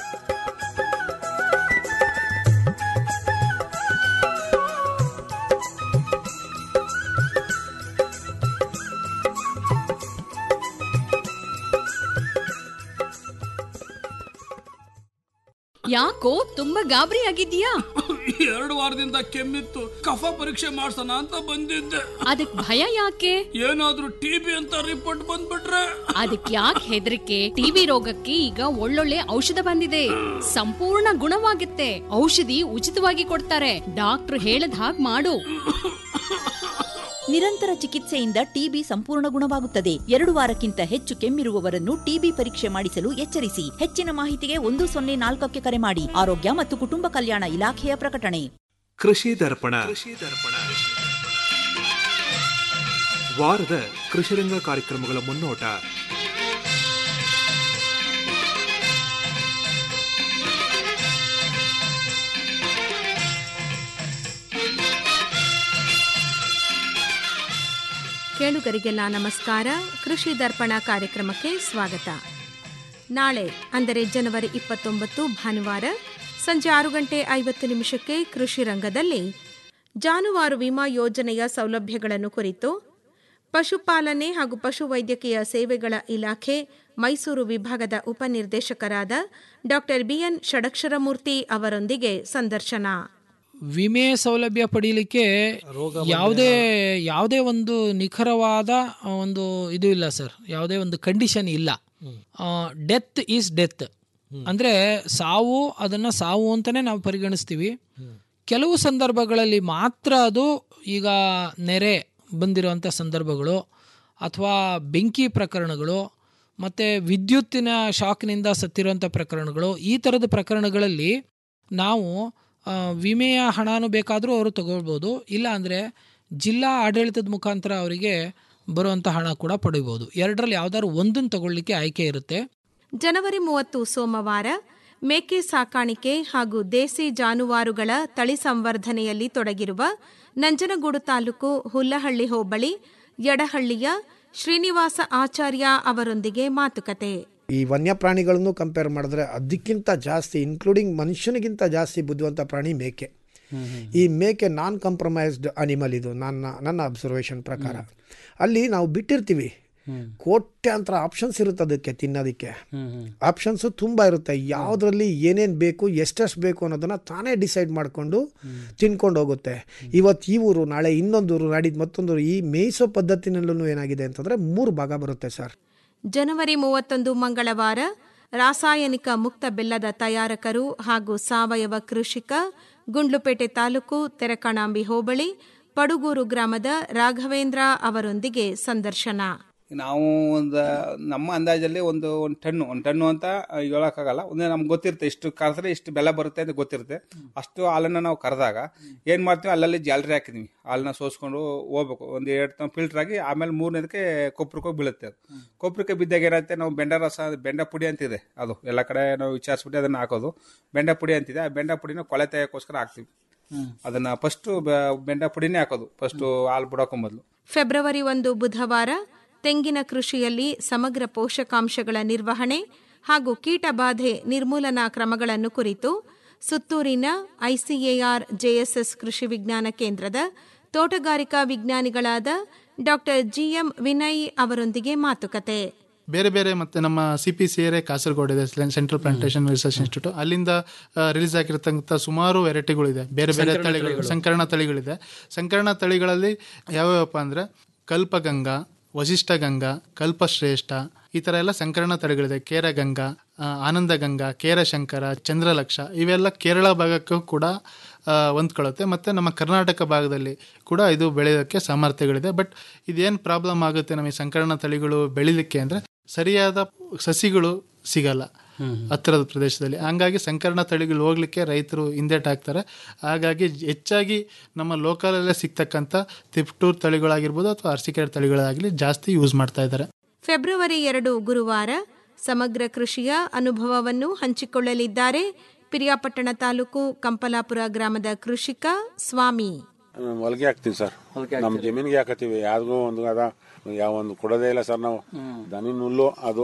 [SPEAKER 14] ಯಾಕೋ ತುಂಬಾ ಗಾಬರಿ ಆಗಿದ್ಯಾ
[SPEAKER 15] ಎರಡು ವಾರದಿಂದ ಕೆಮ್ಮಿತ್ತು ಕಫ ಪರೀಕ್ಷೆ ಮಾಡ್ಸೋಣ ಅಂತ ಬಂದಿದ್ದೆ
[SPEAKER 14] ಅದಕ್ ಭಯ ಯಾಕೆ
[SPEAKER 15] ಏನಾದ್ರೂ ಟಿಬಿ ಅಂತ ರಿಪೋರ್ಟ್ ಬಂದ್ಬಿಟ್ರೆ
[SPEAKER 14] ಅದಕ್ ಯಾಕೆ ಹೆದರಿಕೆ ಟಿಬಿ ರೋಗಕ್ಕೆ ಈಗ ಒಳ್ಳೊಳ್ಳೆ ಔಷಧ ಬಂದಿದೆ ಸಂಪೂರ್ಣ ಗುಣವಾಗುತ್ತೆ ಔಷಧಿ ಉಚಿತವಾಗಿ ಕೊಡ್ತಾರೆ ಡಾಕ್ಟ್ರು ಹೇಳದ್ ಹಾಗ್ ಮಾಡು
[SPEAKER 7] ನಿರಂತರ ಚಿಕಿತ್ಸೆಯಿಂದ ಟಿಬಿ ಸಂಪೂರ್ಣ ಗುಣವಾಗುತ್ತದೆ ಎರಡು ವಾರಕ್ಕಿಂತ ಹೆಚ್ಚು ಕೆಮ್ಮಿರುವವರನ್ನು ಟಿಬಿ ಪರೀಕ್ಷೆ ಮಾಡಿಸಲು ಎಚ್ಚರಿಸಿ ಹೆಚ್ಚಿನ ಮಾಹಿತಿಗೆ ಒಂದು ಸೊನ್ನೆ ನಾಲ್ಕಕ್ಕೆ ಕರೆ ಮಾಡಿ ಆರೋಗ್ಯ ಮತ್ತು ಕುಟುಂಬ ಕಲ್ಯಾಣ ಇಲಾಖೆಯ ಪ್ರಕಟಣೆ
[SPEAKER 9] ಕೃಷಿ ದರ್ಪಣ ವಾರದ ಕೃಷಿರಂಗ ಕಾರ್ಯಕ್ರಮಗಳ ಮುನ್ನೋಟ
[SPEAKER 11] ಕೇಳುಗರಿಗೆಲ್ಲ ನಮಸ್ಕಾರ ಕೃಷಿ ದರ್ಪಣ ಕಾರ್ಯಕ್ರಮಕ್ಕೆ ಸ್ವಾಗತ ನಾಳೆ ಅಂದರೆ ಜನವರಿ ಇಪ್ಪತ್ತೊಂಬತ್ತು ಭಾನುವಾರ ಸಂಜೆ ಆರು ಗಂಟೆ ಐವತ್ತು ನಿಮಿಷಕ್ಕೆ ಕೃಷಿ ರಂಗದಲ್ಲಿ ಜಾನುವಾರು ವಿಮಾ ಯೋಜನೆಯ ಸೌಲಭ್ಯಗಳನ್ನು ಕುರಿತು ಪಶುಪಾಲನೆ ಹಾಗೂ ಪಶುವೈದ್ಯಕೀಯ ಸೇವೆಗಳ ಇಲಾಖೆ ಮೈಸೂರು ವಿಭಾಗದ ಉಪನಿರ್ದೇಶಕರಾದ ಡಾ ಬಿಎನ್ ಷಡಕ್ಷರಮೂರ್ತಿ ಅವರೊಂದಿಗೆ ಸಂದರ್ಶನ
[SPEAKER 16] ವಿಮೆ ಸೌಲಭ್ಯ ಪಡೀಲಿಕ್ಕೆ ಯಾವುದೇ ಯಾವುದೇ ಒಂದು ನಿಖರವಾದ ಒಂದು ಇದು ಇಲ್ಲ ಸರ್ ಯಾವುದೇ ಒಂದು ಕಂಡೀಷನ್ ಇಲ್ಲ ಡೆತ್ ಈಸ್ ಡೆತ್ ಅಂದ್ರೆ ಸಾವು ಅದನ್ನ ಸಾವು ಅಂತಾನೆ ನಾವು ಪರಿಗಣಿಸ್ತೀವಿ ಕೆಲವು ಸಂದರ್ಭಗಳಲ್ಲಿ ಮಾತ್ರ ಅದು ಈಗ ನೆರೆ ಬಂದಿರುವಂಥ ಸಂದರ್ಭಗಳು ಅಥವಾ ಬೆಂಕಿ ಪ್ರಕರಣಗಳು ಮತ್ತು ವಿದ್ಯುತ್ತಿನ ಶಾಕ್ನಿಂದ ಸತ್ತಿರುವಂಥ ಪ್ರಕರಣಗಳು ಈ ಥರದ ಪ್ರಕರಣಗಳಲ್ಲಿ ನಾವು ಆ, ವಿಮೆಯ ಹಣನೂ ಬೇಕಾದರೂ ಅವರು ತಗೊಳ್ಬೋದು ಇಲ್ಲ ಅಂದರೆ ಜಿಲ್ಲಾ ಆಡಳಿತದ ಮುಖಾಂತರ ಅವರಿಗೆ ಬರುವಂಥ ಹಣ ಕೂಡ ಪಡಿಬೋದು ಎರಡರಲ್ಲಿ ಯಾವ್ದಾದ್ರು ಒಂದನ್ನು ತಗೊಳ್ಳಿಕ್ಕೆ ಆಯ್ಕೆ ಇರುತ್ತೆ
[SPEAKER 11] ಜನವರಿ ಮೂವತ್ತು ಸೋಮವಾರ ಮೇಕೆ ಸಾಕಾಣಿಕೆ ಹಾಗೂ ದೇಸಿ ಜಾನುವಾರುಗಳ ತಳಿ ಸಂವರ್ಧನೆಯಲ್ಲಿ ತೊಡಗಿರುವ ನಂಜನಗೂಡು ತಾಲೂಕು ಹುಲ್ಲಹಳ್ಳಿ ಹೋಬಳಿ ಯಡಹಳ್ಳಿಯ ಶ್ರೀನಿವಾಸ ಆಚಾರ್ಯ ಅವರೊಂದಿಗೆ ಮಾತುಕತೆ
[SPEAKER 17] ಈ ವನ್ಯಪ್ರಾಣಿಗಳನ್ನು ಕಂಪೇರ್ ಮಾಡಿದ್ರೆ ಅದಕ್ಕಿಂತ ಜಾಸ್ತಿ ಇನ್ಕ್ಲೂಡಿಂಗ್ ಮನುಷ್ಯನಿಗಿಂತ ಜಾಸ್ತಿ ಬುದ್ಧಿವಂತ ಪ್ರಾಣಿ ಮೇಕೆ ಈ ಮೇಕೆ ನಾನ್ ಕಾಂಪ್ರಮೈಸ್ಡ್ ಅನಿಮಲ್ ಇದು ನನ್ನ ನನ್ನ ಅಬ್ಸರ್ವೇಷನ್ ಪ್ರಕಾರ ಅಲ್ಲಿ ನಾವು ಬಿಟ್ಟಿರ್ತೀವಿ ಕೋಟ್ಯಾಂತರ ಆಪ್ಷನ್ಸ್ ಇರುತ್ತೆ ಅದಕ್ಕೆ ತಿನ್ನೋದಕ್ಕೆ ಆಪ್ಷನ್ಸ್ ತುಂಬ ಇರುತ್ತೆ ಯಾವುದರಲ್ಲಿ ಏನೇನು ಬೇಕು ಎಷ್ಟೆಷ್ಟು ಬೇಕು ಅನ್ನೋದನ್ನ ತಾನೇ ಡಿಸೈಡ್ ಮಾಡಿಕೊಂಡು ತಿನ್ಕೊಂಡು ಹೋಗುತ್ತೆ ಇವತ್ತು ಈ ಊರು ನಾಳೆ ಇನ್ನೊಂದು ಊರು ನಾಡಿದ್ದು ಮತ್ತೊಂದು ಊರು ಈ ಮೇಯಿಸೋ ಪದ್ಧತಿನಲ್ಲೂ ಏನಾಗಿದೆ ಅಂತಂದರೆ ಮೂರು ಭಾಗ ಬರುತ್ತೆ ಸರ್
[SPEAKER 11] ಜನವರಿ ಮೂವತ್ತೊಂದು ಮಂಗಳವಾರ ರಾಸಾಯನಿಕ ಮುಕ್ತ ಬೆಲ್ಲದ ತಯಾರಕರು ಹಾಗೂ ಸಾವಯವ ಕೃಷಿಕ ಗುಂಡ್ಲುಪೇಟೆ ತಾಲೂಕು ತೆರಕಣಾಂಬಿ ಹೋಬಳಿ ಪಡುಗೂರು ಗ್ರಾಮದ ರಾಘವೇಂದ್ರ ಅವರೊಂದಿಗೆ ಸಂದರ್ಶನ
[SPEAKER 18] ನಾವು ಒಂದು ನಮ್ಮ ಅಂದಾಜಲ್ಲಿ ಒಂದು ಒಂದು ಟನ್ನು ಒಂದು ಟನ್ನು ಅಂತ ಹೇಳೋಕ್ಕಾಗಲ್ಲ ಒಂದು ನಮ್ಗೆ ಗೊತ್ತಿರುತ್ತೆ ಇಷ್ಟು ಕರೆದ್ರೆ ಇಷ್ಟು ಬೆಲೆ ಬರುತ್ತೆ ಅಂತ ಗೊತ್ತಿರುತ್ತೆ ಅಷ್ಟು ಹಾಲನ್ನು ನಾವು ಕರೆದಾಗ ಏನು ಮಾಡ್ತೀವಿ ಅಲ್ಲಲ್ಲಿ ಜಾಲರಿ ಹಾಕಿದ್ವಿ ಹಾಲನ್ನ ಸೋಸ್ಕೊಂಡು ಹೋಗ್ಬೇಕು ಒಂದು ಎರಡು ಫಿಲ್ಟರ್ ಆಗಿ ಆಮೇಲೆ ಮೂರನೇದಕ್ಕೆ ಕೊಪ್ಪರಕ್ಕೆ ಹೋಗಿ ಬೀಳುತ್ತೆ ಅದು ಕೊಪ್ಪರಕ್ಕೆ ಬಿದ್ದಾಗ ಏನಾಗುತ್ತೆ ನಾವು ಬೆಂಡ ರಸ ಬೆಂಡ ಪುಡಿ ಅಂತಿದೆ ಅದು ಎಲ್ಲ ಕಡೆ ನಾವು ವಿಚಾರಿಸ್ಬಿಟ್ಟು ಅದನ್ನು ಹಾಕೋದು ಬೆಂಡ ಪುಡಿ ಅಂತಿದೆ ಆ ಬೆಂಡ ಪುಡಿನ ಕೊಳೆ ತೆಗೆಯೋಕ್ಕೋಸ್ಕರ ಹಾಕ್ತೀವಿ ಅದನ್ನ ಫಸ್ಟು ಬೆಂಡ ಪುಡಿನೇ ಹಾಕೋದು ಫಸ್ಟು ಹಾಲು ಬಿಡೋಕೆ ಮೊದಲು
[SPEAKER 11] ಫೆಬ್ರವರಿ ಒಂದು ಬುಧವಾರ ತೆಂಗಿನ ಕೃಷಿಯಲ್ಲಿ ಸಮಗ್ರ ಪೋಷಕಾಂಶಗಳ ನಿರ್ವಹಣೆ ಹಾಗೂ ಕೀಟಬಾಧೆ ನಿರ್ಮೂಲನಾ ಕ್ರಮಗಳನ್ನು ಕುರಿತು ಸುತ್ತೂರಿನ ಐಸಿಎಆರ್ ಜೆಎಸ್ಎಸ್ ಕೃಷಿ ವಿಜ್ಞಾನ ಕೇಂದ್ರದ ತೋಟಗಾರಿಕಾ ವಿಜ್ಞಾನಿಗಳಾದ ಡಾಕ್ಟರ್ ಜಿಎಂ ವಿನಯ್ ಅವರೊಂದಿಗೆ ಮಾತುಕತೆ
[SPEAKER 19] ಬೇರೆ ಬೇರೆ ಮತ್ತೆ ನಮ್ಮ ಸಿ ಪಿ ಸಿ ಎರೆ ಕಾಸರಗೋಡು ಇದೆ ಸೆಂಟ್ರಲ್ ಪ್ಲಾಂಟೇಶನ್ ರಿಸರ್ಚ್ ಇನ್ಸ್ಟಿಟ್ಯೂಟ್ ಅಲ್ಲಿಂದ ರಿಲೀಸ್ ಆಗಿರತಕ್ಕಂಥ ಸುಮಾರು ವೆರೈಟಿಗಳಿದೆ ಬೇರೆ ಬೇರೆ
[SPEAKER 16] ಸಂಕರಣ
[SPEAKER 19] ತಳಿಗಳು
[SPEAKER 16] ತಳಿಗಳು.
[SPEAKER 19] ಸಂಕರಣ ತಳಿಗಳಿದೆ ಸಂಕರಣ ತಳಿಗಳಲ್ಲಿ ಯಾವ್ಯಾವಪ್ಪ ಅಂದ್ರೆ ಕಲ್ಪಗಂಗಾ ವಶಿಷ್ಠಗಂಗಾ ಕಲ್ಪಶ್ರೇಷ್ಠ ಈ ತರ ಎಲ್ಲ ಸಂಕರಣ ತಳಿಗಳಿದೆ ಕೇರಗಂಗಾ ಆ, ಆನಂದಗಂಗಾ ಕೇರಶಂಕರ ಚಂದ್ರಲಕ್ಷ ಇವೆಲ್ಲ ಕೇರಳ ಭಾಗಕ್ಕೂ ಕೂಡ ಆ, ಹೊಂದ್ಕೊಳ್ಳುತ್ತೆ ಮತ್ತು ನಮ್ಮ ಕರ್ನಾಟಕ ಭಾಗದಲ್ಲಿ ಕೂಡ ಇದು ಬೆಳೆಯೋಕ್ಕೆ ಸಾಮರ್ಥ್ಯಗಳಿದೆ ಬಟ್ ಇದೇನು ಪ್ರಾಬ್ಲಮ್ ಆಗುತ್ತೆ ನಮಗೆ ಸಂಕರಣ ತಳಿಗಳು ಬೆಳಿಲಿಕ್ಕೆ ಅಂದರೆ ಸರಿಯಾದ ಸಸಿಗಳು ಸಿಗಲ್ಲ ಹತ್ತಿರದ ಪ್ರದೇಶದಲ್ಲಿ ಹಂಗಾಗಿ ಸಂಕರಣ ತಳಿಗಳು ಹೋಗ್ಲಿಕ್ಕೆ ರೈತರು ಹಿಂದೇಟಾಕ್ತಾರೆ ಹಾಗಾಗಿ ಹೆಚ್ಚಾಗಿ ನಮ್ಮ ಲೋಕಲಲ್ಲೇ ಸಿಗ್ತಕ್ಕಂಥ ತಿಪ್ಟೂರ್ ತಳಿಗಳಾಗಿರ್ಬೋದು ಅಥವಾ ಅರ್ಸಿಕೆರೆ ತಳಿಗಳಾಗಲಿ ಜಾಸ್ತಿ ಯೂಸ್ ಮಾಡ್ತಾ ಇದ್ದಾರೆ
[SPEAKER 11] ಫೆಬ್ರವರಿ ಎರಡು ಗುರುವಾರ ಸಮಗ್ರ ಕೃಷಿಯ ಅನುಭವವನ್ನು ಹಂಚಿಕೊಳ್ಳಲಿದ್ದಾರೆ ಪಿರಿಯಾಪಟ್ಟಣ ತಾಲೂಕು ಕಂಪಲಾಪುರ ಗ್ರಾಮದ ಕೃಷಿಕ ಸ್ವಾಮಿ
[SPEAKER 20] ಹೊಲಿಗೆ ಹಾಕ್ತೀವಿ ಸರ್ ನಮ್ಮ ಜಮೀನಿಗೆ ಹಾಕತ್ತೀವಿ ಯಾರಿಗೂ ಒಂದು ಅದ ಯಾವ ಒಂದು ಕೊಡೋದೇ ಇಲ್ಲ ಸರ್ ನಾವು ದನಿನ ಹುಲ್ಲು ಅದು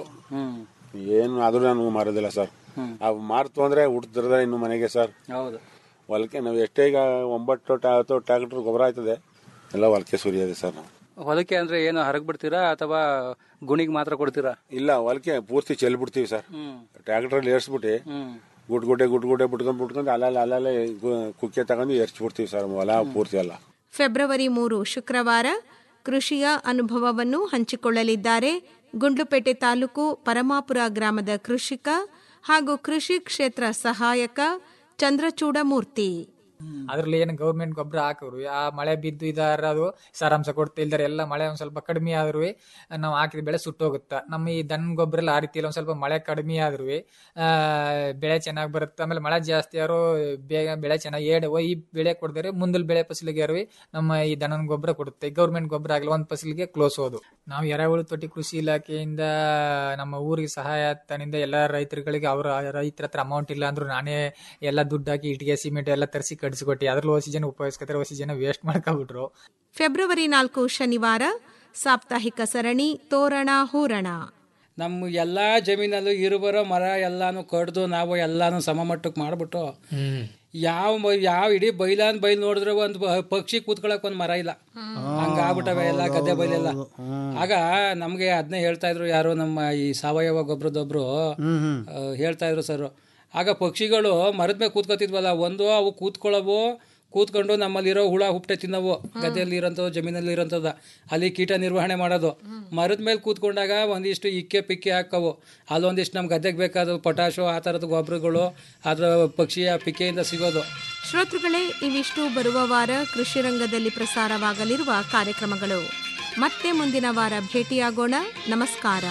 [SPEAKER 20] ಏನು ಆದ್ರೂ ನಾನು ಮಾರೋದಿಲ್ಲ ಸರ್ ಅವು ಮಾರ್ತು ಅಂದ್ರೆ ಹುಟ್ಟಿದ್ರೆ ಇನ್ನು ಮನೆಗೆ ಸರ್
[SPEAKER 10] ಹೌದು
[SPEAKER 20] ಹೊಲಕ್ಕೆ ನಾವು ಎಷ್ಟೇ ಈಗ ಒಂಬತ್ತು ಟಾ- ಹತ್ತು ಟ್ರ್ಯಾಕ್ಟರ್ ಗೊಬ್ಬರ ಆಯ್ತದೆ ಎಲ್ಲ ಹೊಲಕ್ಕೆ ಸುರಿಯೋದೆ ಸರ್ ನಾವು
[SPEAKER 10] ಹೊಲಕ್ಕೆ ಅಂದ್ರೆ ಏನು ಹರಗ್ ಬಿಡ್ತೀರಾ ಅಥವಾ ಗುಣಿಗೆ ಮಾತ್ರ ಕೊಡ್ತೀರಾ
[SPEAKER 20] ಇಲ್ಲ ಹೊಲಕ್ಕೆ ಪೂರ್ತಿ ಚೆಲ್ಬಿಡ್ತೀವಿ ಸರ್ ಟ್ರ್ಯಾಕ್ಟ್ರಲ್ಲಿ ಏರ್ಸ್ಬಿಟ್ಟು ಗುಡ್ ಗುಡ್ಡೆ ಗುಡ್ ಗುಡ್ಡೆ ಬಿಟ್ಕೊಂಡ್ ಬಿಟ್ಕೊಂಡು ಅಲ್ಲಲ್ಲಿ ಅಲ್ಲಲ್ಲೇ ಗು- ಕುಕ್ಕೆ ತಗೊಂಡು ಏರ್ಸ್ಬಿಡ್ತೀವಿ ಸರ್ ಹೊಲ ಪೂರ್ತಿ ಎಲ್ಲ
[SPEAKER 11] ಫೆಬ್ರವರಿ ಮೂರು ಶುಕ್ರವಾರ ಕೃಷಿಯ ಅನುಭವವನ್ನು ಹಂಚಿಕೊಳ್ಳಲಿದ್ದಾರೆ ಗುಂಡ್ಲುಪೇಟೆ ತಾಲೂಕು ಪರಮಾಪುರ ಗ್ರಾಮದ ಕೃಷಿಕ ಹಾಗೂ ಕೃಷಿ ಕ್ಷೇತ್ರ ಸಹಾಯಕ ಚಂದ್ರಚೂಡಮೂರ್ತಿ
[SPEAKER 21] ಅದ್ರಲ್ಲಿ ಏನು ಗೌರ್ಮೆಂಟ್ ಗೊಬ್ಬರ ಹಾಕಿದ್ರು ಆ ಮಳೆ ಬಿದ್ದು ಇದಾರ ಅದು ಸಾರಾಂಶ ಕೊಡ್ತಾ ಇಲ್ದಾರೆ ಎಲ್ಲ ಮಳೆ ಒಂದ್ ಸ್ವಲ್ಪ ಕಡಿಮೆ ಆದ್ರೂ ನಾವು ಹಾಕಿದ ಬೆಳೆ ಸುಟ್ಟೋಗುತ್ತಾ ನಮ್ಮ ಈ ದನ ಗೊಬ್ಬರ ಎಲ್ಲ ಆ ರೀತಿ ಇಲ್ಲ ಒಂದ್ ಸ್ವಲ್ಪ ಮಳೆ ಕಡಿಮೆ ಆದ್ರೂ ಬೆಳೆ ಚೆನ್ನಾಗಿ ಬರುತ್ತೆ ಆಮೇಲೆ ಮಳೆ ಜಾಸ್ತಿ ಆದ್ರೂ ಬೇಗ ಬೆಳೆ ಚೆನ್ನಾಗಿ ಏಡ್ ಈ ಬೆಳೆ ಕೊಡದರೆ ಮುಂದಲ್ ಬೆಳೆ ಫಸಲಿಗೆ ಯಾರು ನಮ್ಮ ಈ ದನನ ಗೊಬ್ಬರ ಕೊಡುತ್ತೆ ಗೌರ್ಮೆಂಟ್ ಗೊಬ್ಬರ ಆಗಲಿ ಒಂದ್ ಫಸಲಿಗೆ ಕ್ಲೋಸ್ ಹೋದು ನಾವು ಎರೆಹುಳು ತೊಟ್ಟಿ ಕೃಷಿ ಇಲಾಖೆಯಿಂದ ನಮ್ಮ ಊರಿಗೆ ಸಹಾಯ ತನಿಂದ ಎಲ್ಲ ರೈತರುಗಳಿಗೆ ಅವರ ರೈತರ ಹತ್ರ ಅಮೌಂಟ್ ಇಲ್ಲ ಅಂದ್ರೂ ನಾನೇ ಎಲ್ಲ ದುಡ್ಡು ಹಾಕಿ ಇಟ್ಟಿಗೆ ಸಿಮೆಂಟ್ ಎಲ್ಲ ತರಿಸಿ ಕಡಿಸ್ಕೊಟ್ಟು ಅದ್ರಲ್ಲಿ ಓಸಿ ಜನ ಉಪಯೋಗಿಸ್ಕೊತಾರೆ ಓಸಿ ಜನ ವೇಸ್ಟ್ ಮಾಡ್ಕೊಬಿಟ್ರು
[SPEAKER 11] ಫೆಬ್ರವರಿ ನಾಲ್ಕು ಶನಿವಾರ
[SPEAKER 3] ಸಾಪ್ತಾಹಿಕ ಸರಣಿ ತೋರಣ ಹೂರಣ
[SPEAKER 10] ನಮ್ಮ ಎಲ್ಲಾ ಜಮೀನಲ್ಲೂ ಇರುಬರೋ ಮರ ಎಲ್ಲಾನು ಕಡ್ದು ನಾವು ಎಲ್ಲಾನು ಸಮಮಟ್ಟಕ್ಕೆ ಮಾಡ್ಬಿಟ್ಟು ಯಾವ ಮ- ಯಾವ ಇಡೀ ಬೈಲಾನ್ ಬೈಲ್ ನೋಡಿದ್ರೆ ಒಂದು ಪಕ್ಷಿ ಕೂತ್ಕೊಳಕ್ ಒಂದ್ ಮರ ಇಲ್ಲ ಹಂಗ ಆಗ್ಬಿಟ್ಟವೆ ಎಲ್ಲ ಗದ್ದೆ ಬೈಲೆಲ್ಲ ಆಗ ನಮ್ಗೆ ಅದನ್ನೇ ಹೇಳ್ತಾ ಇದ್ರು ಯಾರು ನಮ್ಮ ಈ ಸಾವಯವ ಗೊಬ್ಬರದೊಬ್ರು ಆ, ಹೇಳ್ತಾ ಇದ್ರು ಸರ್ ಆಗ ಪಕ್ಷಿಗಳು ಮರದ ಮೇಲೆ ಕೂತ್ಕೊತಿದ್ವಲ್ಲ ಒಂದು ಅವು ಕೂತ್ಕೊಳ್ಳವು ಕೂತ್ಕೊಂಡು ನಮ್ಮಲ್ಲಿರೋ ಹುಳ ಹುಪ್ಪಟೆ ತಿನ್ನವು ಗದ್ದೆಯಲ್ಲಿ ಇರೋಂಥದ್ದು ಜಮೀನಲ್ಲಿ ಇರೋಂಥದ್ದು ಅಲ್ಲಿ ಕೀಟ ನಿರ್ವಹಣೆ ಮಾಡೋದು ಮರದ ಮೇಲೆ ಕೂತ್ಕೊಂಡಾಗ ಒಂದಿಷ್ಟು ಇಕ್ಕೆ ಪಿಕ್ಕೆ ಹಾಕವು ಅಲ್ಲೊಂದಿಷ್ಟು ನಮ್ಮ ಗದ್ದೆಗೆ ಬೇಕಾದ ಪೊಟ್ಯಾಶು ಆ ಥರದ ಗೊಬ್ಬರಗಳು ಅದರ ಪಕ್ಷಿಯ ಪಿಕ್ಕೆಯಿಂದ ಸಿಗೋದು
[SPEAKER 3] ಶ್ರೋತೃಗಳೇ ಇವಿಷ್ಟು ಬರುವ ವಾರ ಕೃಷಿ ರಂಗದಲ್ಲಿ ಪ್ರಸಾರವಾಗಲಿರುವ ಕಾರ್ಯಕ್ರಮಗಳು ಮತ್ತೆ ಮುಂದಿನ ವಾರ ಭೇಟಿಯಾಗೋಣ ನಮಸ್ಕಾರ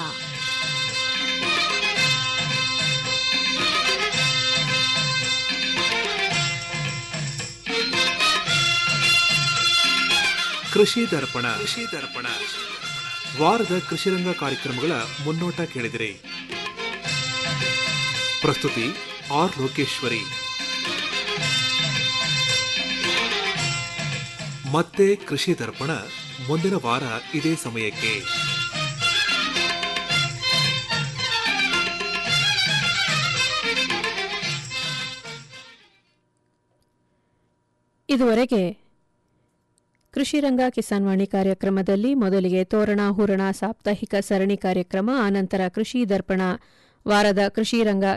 [SPEAKER 9] ಕೃಷಿ ದರ್ಪಣ ಕೃಷಿ ದರ್ಪಣ ವಾರದ ಕೃಷಿರಂಗ ಕಾರ್ಯಕ್ರಮಗಳ ಮುನ್ನೋಟ ಕೇಳಿದಿರಿ ಪ್ರಸ್ತುತಿ ಆರ್ ಲೋಕೇಶ್ವರಿ ಮತ್ತೆ ಕೃಷಿ ದರ್ಪಣ ಮುಂದಿನ ವಾರ ಇದೇ ಸಮಯಕ್ಕೆ
[SPEAKER 1] ಇದುವರೆಗೆ ಕೃಷಿರಂಗ ಕಿಸಾನ್ ವಾಣಿ ಕಾರ್ಯಕ್ರಮದಲ್ಲಿ ಮೊದಲಿಗೆ ತೋರಣ ಹೂರಣ ಸಾಪ್ತಾಹಿಕ ಸರಣಿ ಕಾರ್ಯಕ್ರಮ ಆನಂತರ ಕೃಷಿ ದರ್ಪಣ ವಾರದ ಕೃಷಿ ರಂಗ